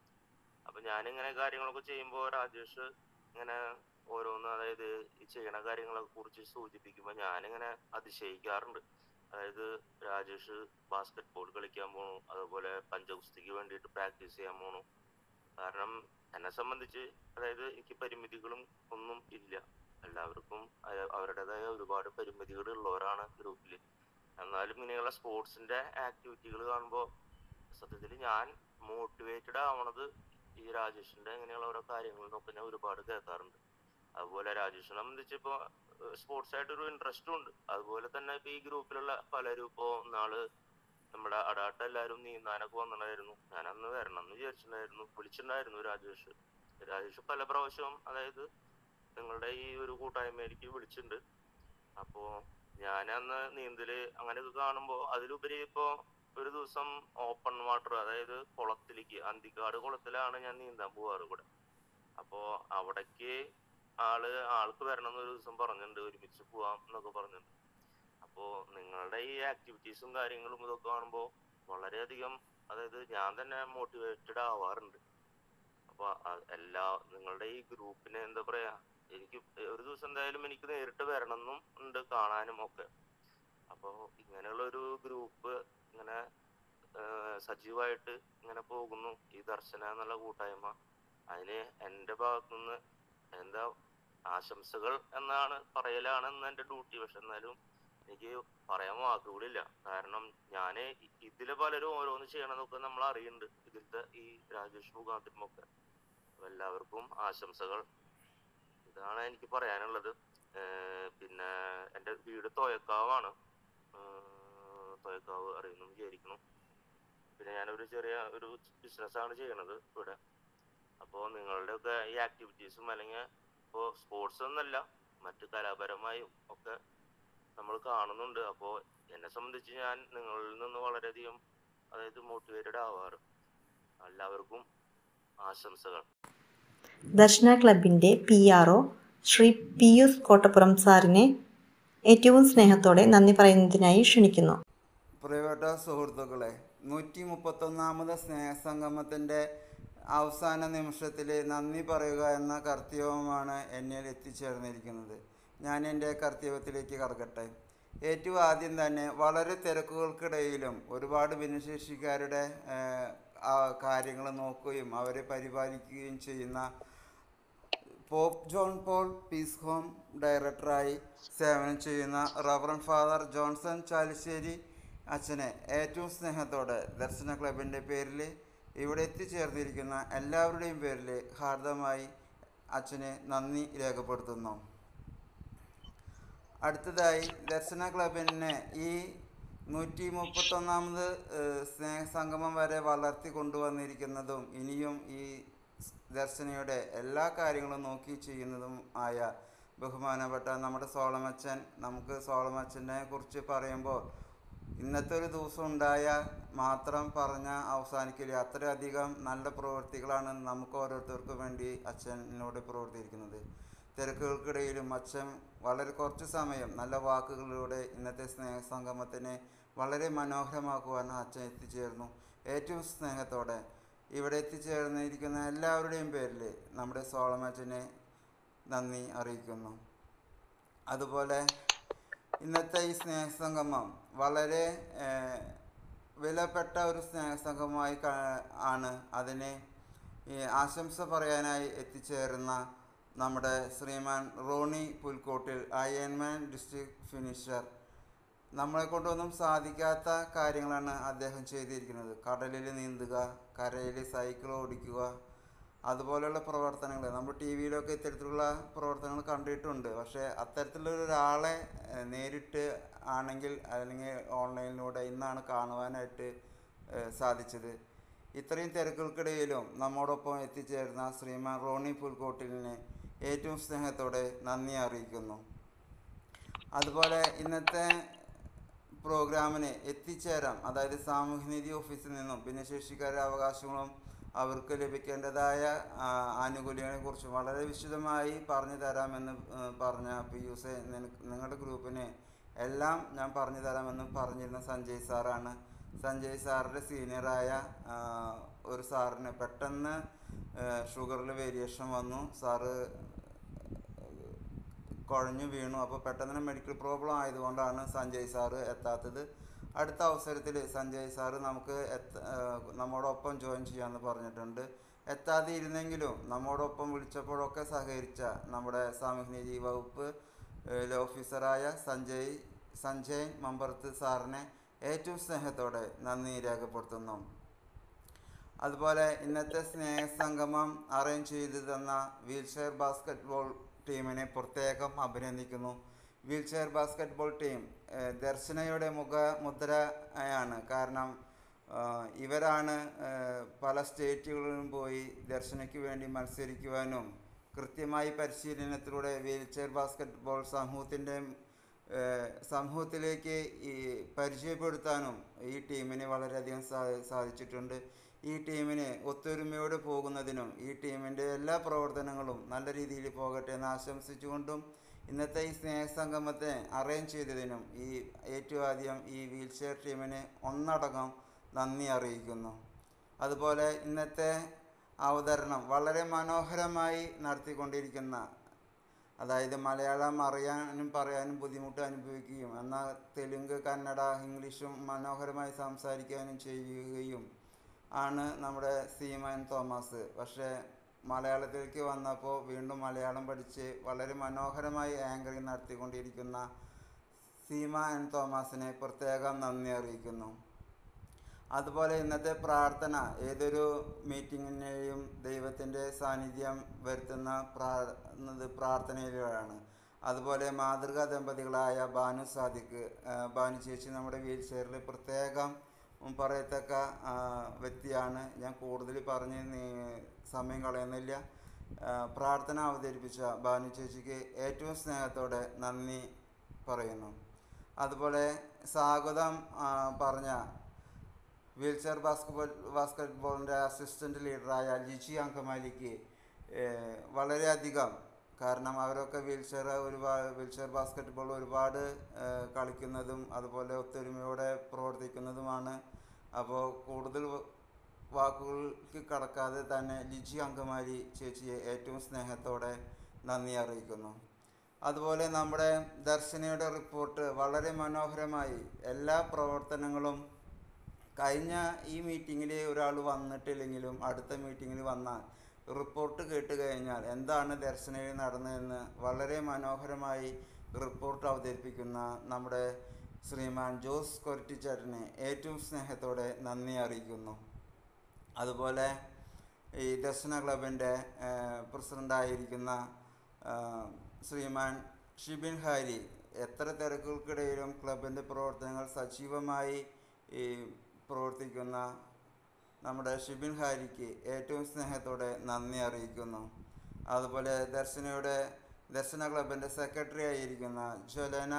അപ്പൊ ഞാനിങ്ങനെ കാര്യങ്ങളൊക്കെ ചെയ്യുമ്പോൾ രാജേഷ് ഇങ്ങനെ ഓരോന്ന് അതായത് ഈ ചെയ്യണ കാര്യങ്ങളെ കുറിച്ച് സൂചിപ്പിക്കുമ്പോൾ ഞാനിങ്ങനെ അതിശയിക്കാറുണ്ട് അതായത് രാജേഷ് ബാസ്കറ്റ് ബോൾ കളിക്കാൻ പോണു അതുപോലെ പഞ്ചഗുസ്തിക്ക് വേണ്ടിയിട്ട് പ്രാക്ടീസ് ചെയ്യാൻ പോണു കാരണം എന്നെ സംബന്ധിച്ച് അതായത് എനിക്ക് പരിമിതികളും ഒന്നും ഇല്ല എല്ലാവർക്കും അവരുടേതായ ഒരുപാട് പരിമിതികൾ ഉള്ളവരാണ് ഗ്രൂപ്പിൽ എന്നാലും ഇങ്ങനെയുള്ള സ്പോർട്സിന്റെ ആക്ടിവിറ്റികൾ കാണുമ്പോൾ സത്യത്തിൽ ഞാൻ മോട്ടിവേറ്റഡ് ആവണത് ഈ രാജേഷിന്റെ ഇങ്ങനെയുള്ള ഓരോ കാര്യങ്ങളിൽ നിന്നൊക്കെ ഞാൻ ഒരുപാട് കേൾക്കാറുണ്ട് അതുപോലെ രാജേഷിനെ സംബന്ധിച്ച് ഇപ്പോൾ സ്പോർട്സ് ആയിട്ട് ഒരു ഇൻട്രസ്റ്റും ഉണ്ട് അതുപോലെ തന്നെ ഇപ്പൊ ഈ ഗ്രൂപ്പിലുള്ള പലരും ഇപ്പോ നാള് നമ്മുടെ അടാട്ട എല്ലാവരും നീന്താനൊക്കെ വന്നിട്ടുണ്ടായിരുന്നു ഞാൻ അന്ന് വരണം എന്ന് വിചാരിച്ചിട്ടുണ്ടായിരുന്നു വിളിച്ചിട്ടുണ്ടായിരുന്നു രാജേഷ് രാജേഷ് പല പ്രാവശ്യവും അതായത് നിങ്ങളുടെ ഈ ഒരു കൂട്ടായ്മയിലേക്ക് വിളിച്ചിട്ടുണ്ട് അപ്പോ ഞാൻ അന്ന് നീന്തല് അങ്ങനെയൊക്കെ കാണുമ്പോ അതിലുപരി ഇപ്പോ ഒരു ദിവസം ഓപ്പൺ വാട്ടർ അതായത് കുളത്തിലേക്ക് അന്തിക്കാട് കുളത്തിലാണ് ഞാൻ നീന്താൻ പോവാറ് ഇവിടെ അപ്പോ അവിടേക്ക് ആള് ആൾക്ക് വരണം എന്ന് ഒരു ദിവസം പറഞ്ഞിട്ടുണ്ട് ഒരുമിച്ച് പോവാം എന്നൊക്കെ പറഞ്ഞിട്ടുണ്ട് അപ്പോ നിങ്ങളുടെ ഈ ആക്ടിവിറ്റീസും കാര്യങ്ങളും ഇതൊക്കെ കാണുമ്പോൾ വളരെയധികം അതായത് ഞാൻ തന്നെ മോട്ടിവേറ്റഡ് ആവാറുണ്ട് അപ്പൊ എല്ലാ നിങ്ങളുടെ ഈ ഗ്രൂപ്പിന് എന്താ പറയാ എനിക്ക് ഒരു ദിവസം എന്തായാലും എനിക്ക് നേരിട്ട് വരണം എന്നും ഉണ്ട് കാണാനും ഒക്കെ അപ്പോ ഇങ്ങനെയുള്ള ഒരു ഗ്രൂപ്പ് ഇങ്ങനെ ഏഹ് സജീവമായിട്ട് ഇങ്ങനെ പോകുന്നു ഈ ദർശന എന്നുള്ള കൂട്ടായ്മ അതിന് എൻ്റെ ഭാഗത്തുനിന്ന് എന്താ ആശംസകൾ എന്നാണ് പറയലാണ് എൻ്റെ ഡ്യൂട്ടി പക്ഷെ എന്നാലും എനിക്ക് പറയാൻ വാക്കുകളില്ല കാരണം ഞാൻ ഇതിലെ പലരും ഓരോന്ന് ചെയ്യണതൊക്കെ നമ്മൾ അറിയുന്നുണ്ട് ഇതിലത്തെ ഈ രാജേഷ് മുഖാന്തരം ഒക്കെ അപ്പൊ എല്ലാവർക്കും ആശംസകൾ ഇതാണ് എനിക്ക് പറയാനുള്ളത് ഏഹ് പിന്നെ എൻ്റെ വീട് തോയക്കാവാണ് ഏഹ് തോയക്കാവ് അറിയുന്നു വിചാരിക്കുന്നു പിന്നെ ഞാനൊരു ചെറിയ ഒരു ബിസിനസ്സാണ് ചെയ്യണത് ഇവിടെ അപ്പോൾ നിങ്ങളുടെയൊക്കെ ഈ ആക്ടിവിറ്റീസും അല്ലെങ്കിൽ ഇപ്പോൾ സ്പോർട്സ് എന്നല്ല മറ്റ് കലാപരമായും ഒക്കെ നമ്മൾ കാണുന്നുണ്ട് അപ്പോൾ എന്നെ സംബന്ധിച്ച് ഞാൻ നിങ്ങളിൽ നിന്ന് വളരെയധികം അതായത് മോട്ടിവേറ്റഡ് ആവാറ് എല്ലാവർക്കും ആശംസകൾ ദർശന ക്ലബിൻ്റെ P R O Shri Pius Kottappuram സാറിനെ ഏറ്റവും സ്നേഹത്തോടെ നന്ദി പറയുന്നതിനായി ക്ഷണിക്കുന്നു പ്രിയപ്പെട്ട സുഹൃത്തുക്കളെ നൂറ്റി മുപ്പത്തൊന്നാമത് സ്നേഹസംഗമത്തിൻ്റെ അവസാന നിമിഷത്തിൽ നന്ദി പറയുക എന്ന കർത്തവ്യമാണ് എന്നിൽ എത്തിച്ചേർന്നിരിക്കുന്നത് ഞാൻ എൻ്റെ കർത്തവ്യത്തിലേക്ക് കടക്കട്ടെ ഏറ്റവും ആദ്യം തന്നെ വളരെ തിരക്കുകൾക്കിടയിലും ഒരുപാട് ഭിന്നശേഷിക്കാരുടെ കാര്യങ്ങൾ നോക്കുകയും അവരെ പരിപാലിക്കുകയും ചെയ്യുന്ന pope John Paul peace home ഡയറക്ടറായി സേവനം ചെയ്യുന്ന റവറൻ ഫാദർ ജോൺസൺ ചാലിശ്ശേരി അച്ഛനെ ഏറ്റവും സ്നേഹത്തോടെ ദർശന ക്ലബിൻ്റെ പേരിൽ ഇവിടെ എത്തിച്ചേർന്നിരിക്കുന്ന എല്ലാവരുടെയും പേരിൽ ഹാർദമായി അച്ഛനെ നന്ദി രേഖപ്പെടുത്തുന്നു അടുത്തതായി ദർശന ക്ലബിനെ ഈ നൂറ്റി മുപ്പത്തൊന്നാമത് സ്നേഹസംഗമം വരെ വളർത്തി കൊണ്ടുവന്നിരിക്കുന്നതും ഇനിയും ഈ ദർശനയുടെ എല്ലാ കാര്യങ്ങളും നോക്കി ചെയ്യുന്നതും ആയ ബഹുമാനപ്പെട്ട നമ്മുടെ സോളമച്ചൻ നമുക്ക് സോളമച്ചനെ കുറിച്ച് പറയുമ്പോൾ ഇന്നത്തെ ഒരു ദിവസം ഉണ്ടായ മാത്രം പറഞ്ഞ അവസാനിക്കില്ല അത്രയധികം നല്ല പ്രവൃത്തികളാണ് നമുക്ക് ഓരോരുത്തർക്കും വേണ്ടി അച്ഛനോട് പ്രവർത്തിയിരിക്കുന്നത് തിരക്കുകൾക്കിടയിലും അച്ഛൻ വളരെ കുറച്ച് സമയം നല്ല വാക്കുകളിലൂടെ ഇന്നത്തെ സ്നേഹസംഗമത്തിനെ വളരെ മനോഹരമാക്കുവാൻ അച്ഛൻ എത്തിച്ചേർന്നു ഏറ്റവും സ്നേഹത്തോടെ ഇവിടെ എത്തിച്ചേർന്നിരിക്കുന്ന എല്ലാവരുടെയും പേരിൽ നമ്മുടെ സോളമച്ചനെ നന്ദി അറിയിക്കുന്നു അതുപോലെ ഇന്നത്തെ ഈ സ്നേഹസംഗമം വളരെ വിലപ്പെട്ട ഒരു സ്നേഹസംഗമമായി ആണ് അതിനെ ഈ ആശംസ പറയാനായി എത്തിച്ചേർന്ന നമ്മുടെ Shriman Ronnie Pulkottil ironman district finisher നമ്മളെ കൊണ്ടൊന്നും സാധിക്കാത്ത കാര്യങ്ങളാണ് അദ്ദേഹം ചെയ്തിരിക്കുന്നത് കടലിൽ നീന്തുക കരയിൽ സൈക്കിൾ ഓടിക്കുക അതുപോലെയുള്ള പ്രവർത്തനങ്ങൾ നമ്മൾ ടി വിയിലൊക്കെ ഇത്തരത്തിലുള്ള പ്രവർത്തനങ്ങൾ കണ്ടിട്ടുണ്ട് പക്ഷേ അത്തരത്തിലുള്ള ഒരാളെ നേരിട്ട് ആണെങ്കിൽ അല്ലെങ്കിൽ ഓൺലൈനിലൂടെ ഇന്നാണ് കാണുവാനായിട്ട് സാധിച്ചത് ഇത്രയും തിരക്കുകൾക്കിടയിലും നമ്മോടൊപ്പം എത്തിച്ചേർന്ന ശ്രീമാൻ റോണി പുൽക്കോട്ടിലിനെ ഏറ്റവും സ്നേഹത്തോടെ നന്ദി അറിയിക്കുന്നു അതുപോലെ ഇന്നത്തെ പ്രോഗ്രാമിന് എത്തിച്ചേരാം അതായത് സാമൂഹ്യനീതി ഓഫീസിൽ നിന്നും ഭിന്നശേഷിക്കാരുടെ അവകാശങ്ങളും അവർക്ക് ലഭിക്കേണ്ടതായ ആനുകൂല്യങ്ങളെ കുറിച്ച് വളരെ വിശദമായി പറഞ്ഞു തരാമെന്ന് പറഞ്ഞ പി യു സെ നിങ്ങളുടെ ഗ്രൂപ്പിന് എല്ലാം ഞാൻ പറഞ്ഞു തരാമെന്ന് പറഞ്ഞിരുന്ന സഞ്ജയ് സാറാണ് സഞ്ജയ് സാറിൻ്റെ സീനിയറായ ഒരു സാറിന് പെട്ടെന്ന് ഷുഗറിൽ വേരിയേഷൻ വന്നു സാറ് കുഴഞ്ഞു വീണു അപ്പോൾ പെട്ടെന്ന് മെഡിക്കൽ പ്രോബ്ലം ആയതുകൊണ്ടാണ് സഞ്ജയ് സാറ് എത്താത്തത് അടുത്ത അവസരത്തിൽ സഞ്ജയ് സാറ് നമുക്ക് എത്ത നമ്മോടൊപ്പം ജോയിൻ ചെയ്യാമെന്ന് പറഞ്ഞിട്ടുണ്ട് എത്താതെ ഇരുന്നെങ്കിലും നമ്മോടൊപ്പം വിളിച്ചപ്പോഴൊക്കെ സഹകരിച്ച നമ്മുടെ സാമൂഹ്യനീതി വകുപ്പ് ഓഫീസറായ സഞ്ജയ് സഞ്ജയ് മമ്പർത്ത് സാറിനെ ഏറ്റവും സ്നേഹത്തോടെ നന്ദി രേഖപ്പെടുത്തുന്നു അതുപോലെ ഇന്നത്തെ സ്നേഹസംഗമം അറേഞ്ച് ചെയ്തു തന്ന വീൽചെയർ ബാസ്കറ്റ്ബോൾ ടീമിനെ പ്രത്യേകം അഭിനന്ദിക്കുന്നു വീൽചെയർ ബാസ്കറ്റ്ബോൾ ടീം ദർശനയുടെ മുഖ മുദ്രയാണ് കാരണം ഇവരാണ് പല സ്റ്റേറ്റുകളിലും പോയി ദർശനയ്ക്ക് വേണ്ടി മത്സരിക്കുവാനും കൃത്യമായി പരിശീലനത്തിലൂടെ വീൽചെയർ ബാസ്കറ്റ്ബോൾ സമൂഹത്തിൻ്റെ സമൂഹത്തിലേക്ക് ഈ പരിചയപ്പെടുത്താനും ഈ ടീമിന് വളരെയധികം സാധിച്ചിട്ടുണ്ട് ഈ ടീമിന് ഒത്തൊരുമയോടെ പോകുന്നതിനും ഈ ടീമിൻ്റെ എല്ലാ പ്രവർത്തനങ്ങളും നല്ല രീതിയിൽ പോകട്ടെ എന്ന് ആശംസിച്ചുകൊണ്ടും ഇന്നത്തെ ഈ സ്നേഹസംഗമത്തെ അറേഞ്ച് ചെയ്തതിനും ഈ ഏറ്റവും ആദ്യം ഈ വീൽചെയർ ടീമിന് ഒന്നടങ്കം നന്ദി അറിയിക്കുന്നു അതുപോലെ ഇന്നത്തെ അവതരണം വളരെ മനോഹരമായി നടത്തിക്കൊണ്ടിരിക്കുന്ന അതായത് മലയാളം അറിയാനും പറയാനും ബുദ്ധിമുട്ട് അനുഭവിക്കുകയും എന്നാൽ തെലുങ്ക് കന്നഡ ഇംഗ്ലീഷും മനോഹരമായി സംസാരിക്കാനും ചെയ്യുകയും ആണ് നമ്മുടെ സീമാൻ തോമസ് പക്ഷേ മലയാളത്തിലേക്ക് വന്നപ്പോൾ വീണ്ടും മലയാളം പഠിച്ച് വളരെ മനോഹരമായി ആങ്കറിങ് നടത്തിക്കൊണ്ടിരിക്കുന്ന സീമ എൻ തോമസിനെ പ്രത്യേകം നന്ദി അറിയിക്കുന്നു അതുപോലെ ഇന്നത്തെ പ്രാർത്ഥന ഏതൊരു മീറ്റിങ്ങിനെയും ദൈവത്തിൻ്റെ സാന്നിധ്യം വരുത്തുന്ന പ്രാ എന്നത് പ്രാർത്ഥനയിലൂടെയാണ് അതുപോലെ മാതൃകാ ദമ്പതികളായ ബാനു സാദിഖ് ആ, ബാനു ചേച്ചി നമ്മുടെ വീൽ ചെയറിൽ പ്രത്യേകം പറയത്തക്ക ആ, വ്യക്തിയാണ് ഞാൻ കൂടുതൽ പറഞ്ഞ് നീ- സമയം കളയുന്നില്ല ആ, പ്രാർത്ഥന അവതരിപ്പിച്ച ബാനു ചേച്ചിക്ക് ഏറ്റവും സ്നേഹത്തോടെ നന്ദി പറയുന്നു അതുപോലെ സ്വാഗതം ആ, പറഞ്ഞ വീൽചെയർ ബാസ്കറ്റ്ബോൾ ബാസ്കറ്റ്ബോളിൻ്റെ അസിസ്റ്റൻ്റ് ലീഡറായ ലിജി അങ്കമാലിക്ക് ഏഹ്, വളരെയധികം കാരണം അവരൊക്കെ വീൽചെയർ ഒരുപാട് വീൽചെയർ ബാസ്കറ്റ്ബോൾ ഒരുപാട് ഏഹ്, കളിക്കുന്നതും അതുപോലെ ഒത്തൊരുമയോടെ പ്രവർത്തിക്കുന്നതുമാണ് അപ്പോൾ കൂടുതൽ വ- വാക്കുകൾക്ക് കടക്കാതെ തന്നെ ലിജി അങ്കമാലി ചേച്ചിയെ ഏറ്റവും സ്നേഹത്തോടെ നന്ദി അറിയിക്കുന്നു അതുപോലെ നമ്മുടെ ദർശനയുടെ റിപ്പോർട്ട് വളരെ മനോഹരമായി എല്ലാ പ്രവർത്തനങ്ങളും കഴിഞ്ഞ ഈ മീറ്റിങ്ങിൽ ഒരാൾ വന്നിട്ടില്ലെങ്കിലും അടുത്ത മീറ്റിങ്ങിൽ വന്നാൽ റിപ്പോർട്ട് കേട്ട് കഴിഞ്ഞാൽ എന്താണ് ദർശനയിൽ നടന്നതെന്ന് വളരെ മനോഹരമായി റിപ്പോർട്ട് അവതരിപ്പിക്കുന്ന നമ്മുടെ ശ്രീമാൻ ജോസ് കൊരട്ടിച്ചേട്ടനെ ഏറ്റവും സ്നേഹത്തോടെ നന്ദി അറിയിക്കുന്നു അതുപോലെ ഈ ദർശന ക്ലബിൻ്റെ പ്രസിഡൻ്റായിരിക്കുന്ന ശ്രീമാൻ ഷിബിൻ ഹാരി എത്ര തിരക്കുകൾക്കിടയിലും ക്ലബിൻ്റെ പ്രവർത്തനങ്ങൾ സജീവമായി ഈ പ്രവർത്തിക്കുന്ന നമ്മുടെ ഷിബിൻ ഹാരിക്ക് ഏറ്റവും സ്നേഹത്തോടെ നന്ദി അറിയിക്കുന്നു അതുപോലെ ദർശനയുടെ ദർശന ക്ലബിൻ്റെ സെക്രട്ടറി ആയിരിക്കുന്ന ജ്വലന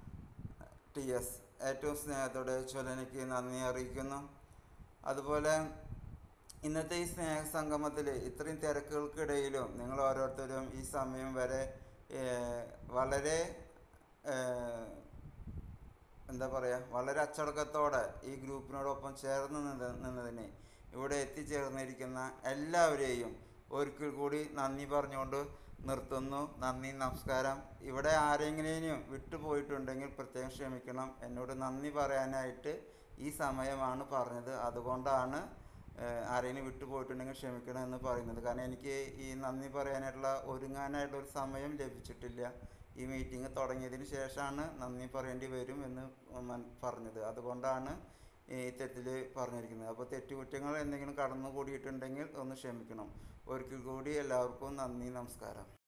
ടി എസ് ഏറ്റവും സ്നേഹത്തോടെ ജ്വലനയ്ക്ക് നന്ദി അറിയിക്കുന്നു അതുപോലെ ഇന്നത്തെ ഈ സ്നേഹ സംഗമത്തിൽ ഇത്രയും തിരക്കുകൾക്കിടയിലും നിങ്ങൾ ഓരോരുത്തരും ഈ സമയം വരെ ഏഹ്, വളരെ ഏഹ്, എന്താ പറയുക വളരെ അച്ചടക്കത്തോടെ ഈ ഗ്രൂപ്പിനോടൊപ്പം ചേർന്ന് നിന്ന് നിന്നതിന് ഇവിടെ എത്തിച്ചേർന്നിരിക്കുന്ന എല്ലാവരെയും ഒരിക്കൽ കൂടി നന്ദി പറഞ്ഞുകൊണ്ട് നിർത്തുന്നു നന്ദി നമസ്കാരം ഇവിടെ ആരെങ്കിലും വിട്ടുപോയിട്ടുണ്ടെങ്കിൽ പ്രത്യേകം ക്ഷമിക്കണം എന്നോട് നന്ദി പറയാനായിട്ട് ഈ സമയമാണ് പറഞ്ഞത് അതുകൊണ്ടാണ് ഏഹ്, ആരെങ്കിലും വിട്ടുപോയിട്ടുണ്ടെങ്കിൽ ക്ഷമിക്കണം എന്ന് പറയുന്നത് കാരണം എനിക്ക് ഈ നന്ദി പറയാനായിട്ടുള്ള ഒരുങ്ങാനായിട്ടുള്ള ഒരു സമയം ലഭിച്ചിട്ടില്ല ഈ മീറ്റിംഗ് തുടങ്ങിയതിന് ശേഷമാണ് നന്ദി പറയേണ്ടി വരും എന്ന് മൻ- പറഞ്ഞത് അതുകൊണ്ടാണ് ഈ തെറ്റിൽ പറഞ്ഞിരിക്കുന്നത് അപ്പോൾ തെറ്റുകുറ്റങ്ങൾ എന്തെങ്കിലും കടന്നു കൂടിയിട്ടുണ്ടെങ്കിൽ ഒന്ന് ക്ഷമിക്കണം ഒരിക്കൽ കൂടി എല്ലാവർക്കും നന്ദി നമസ്കാരം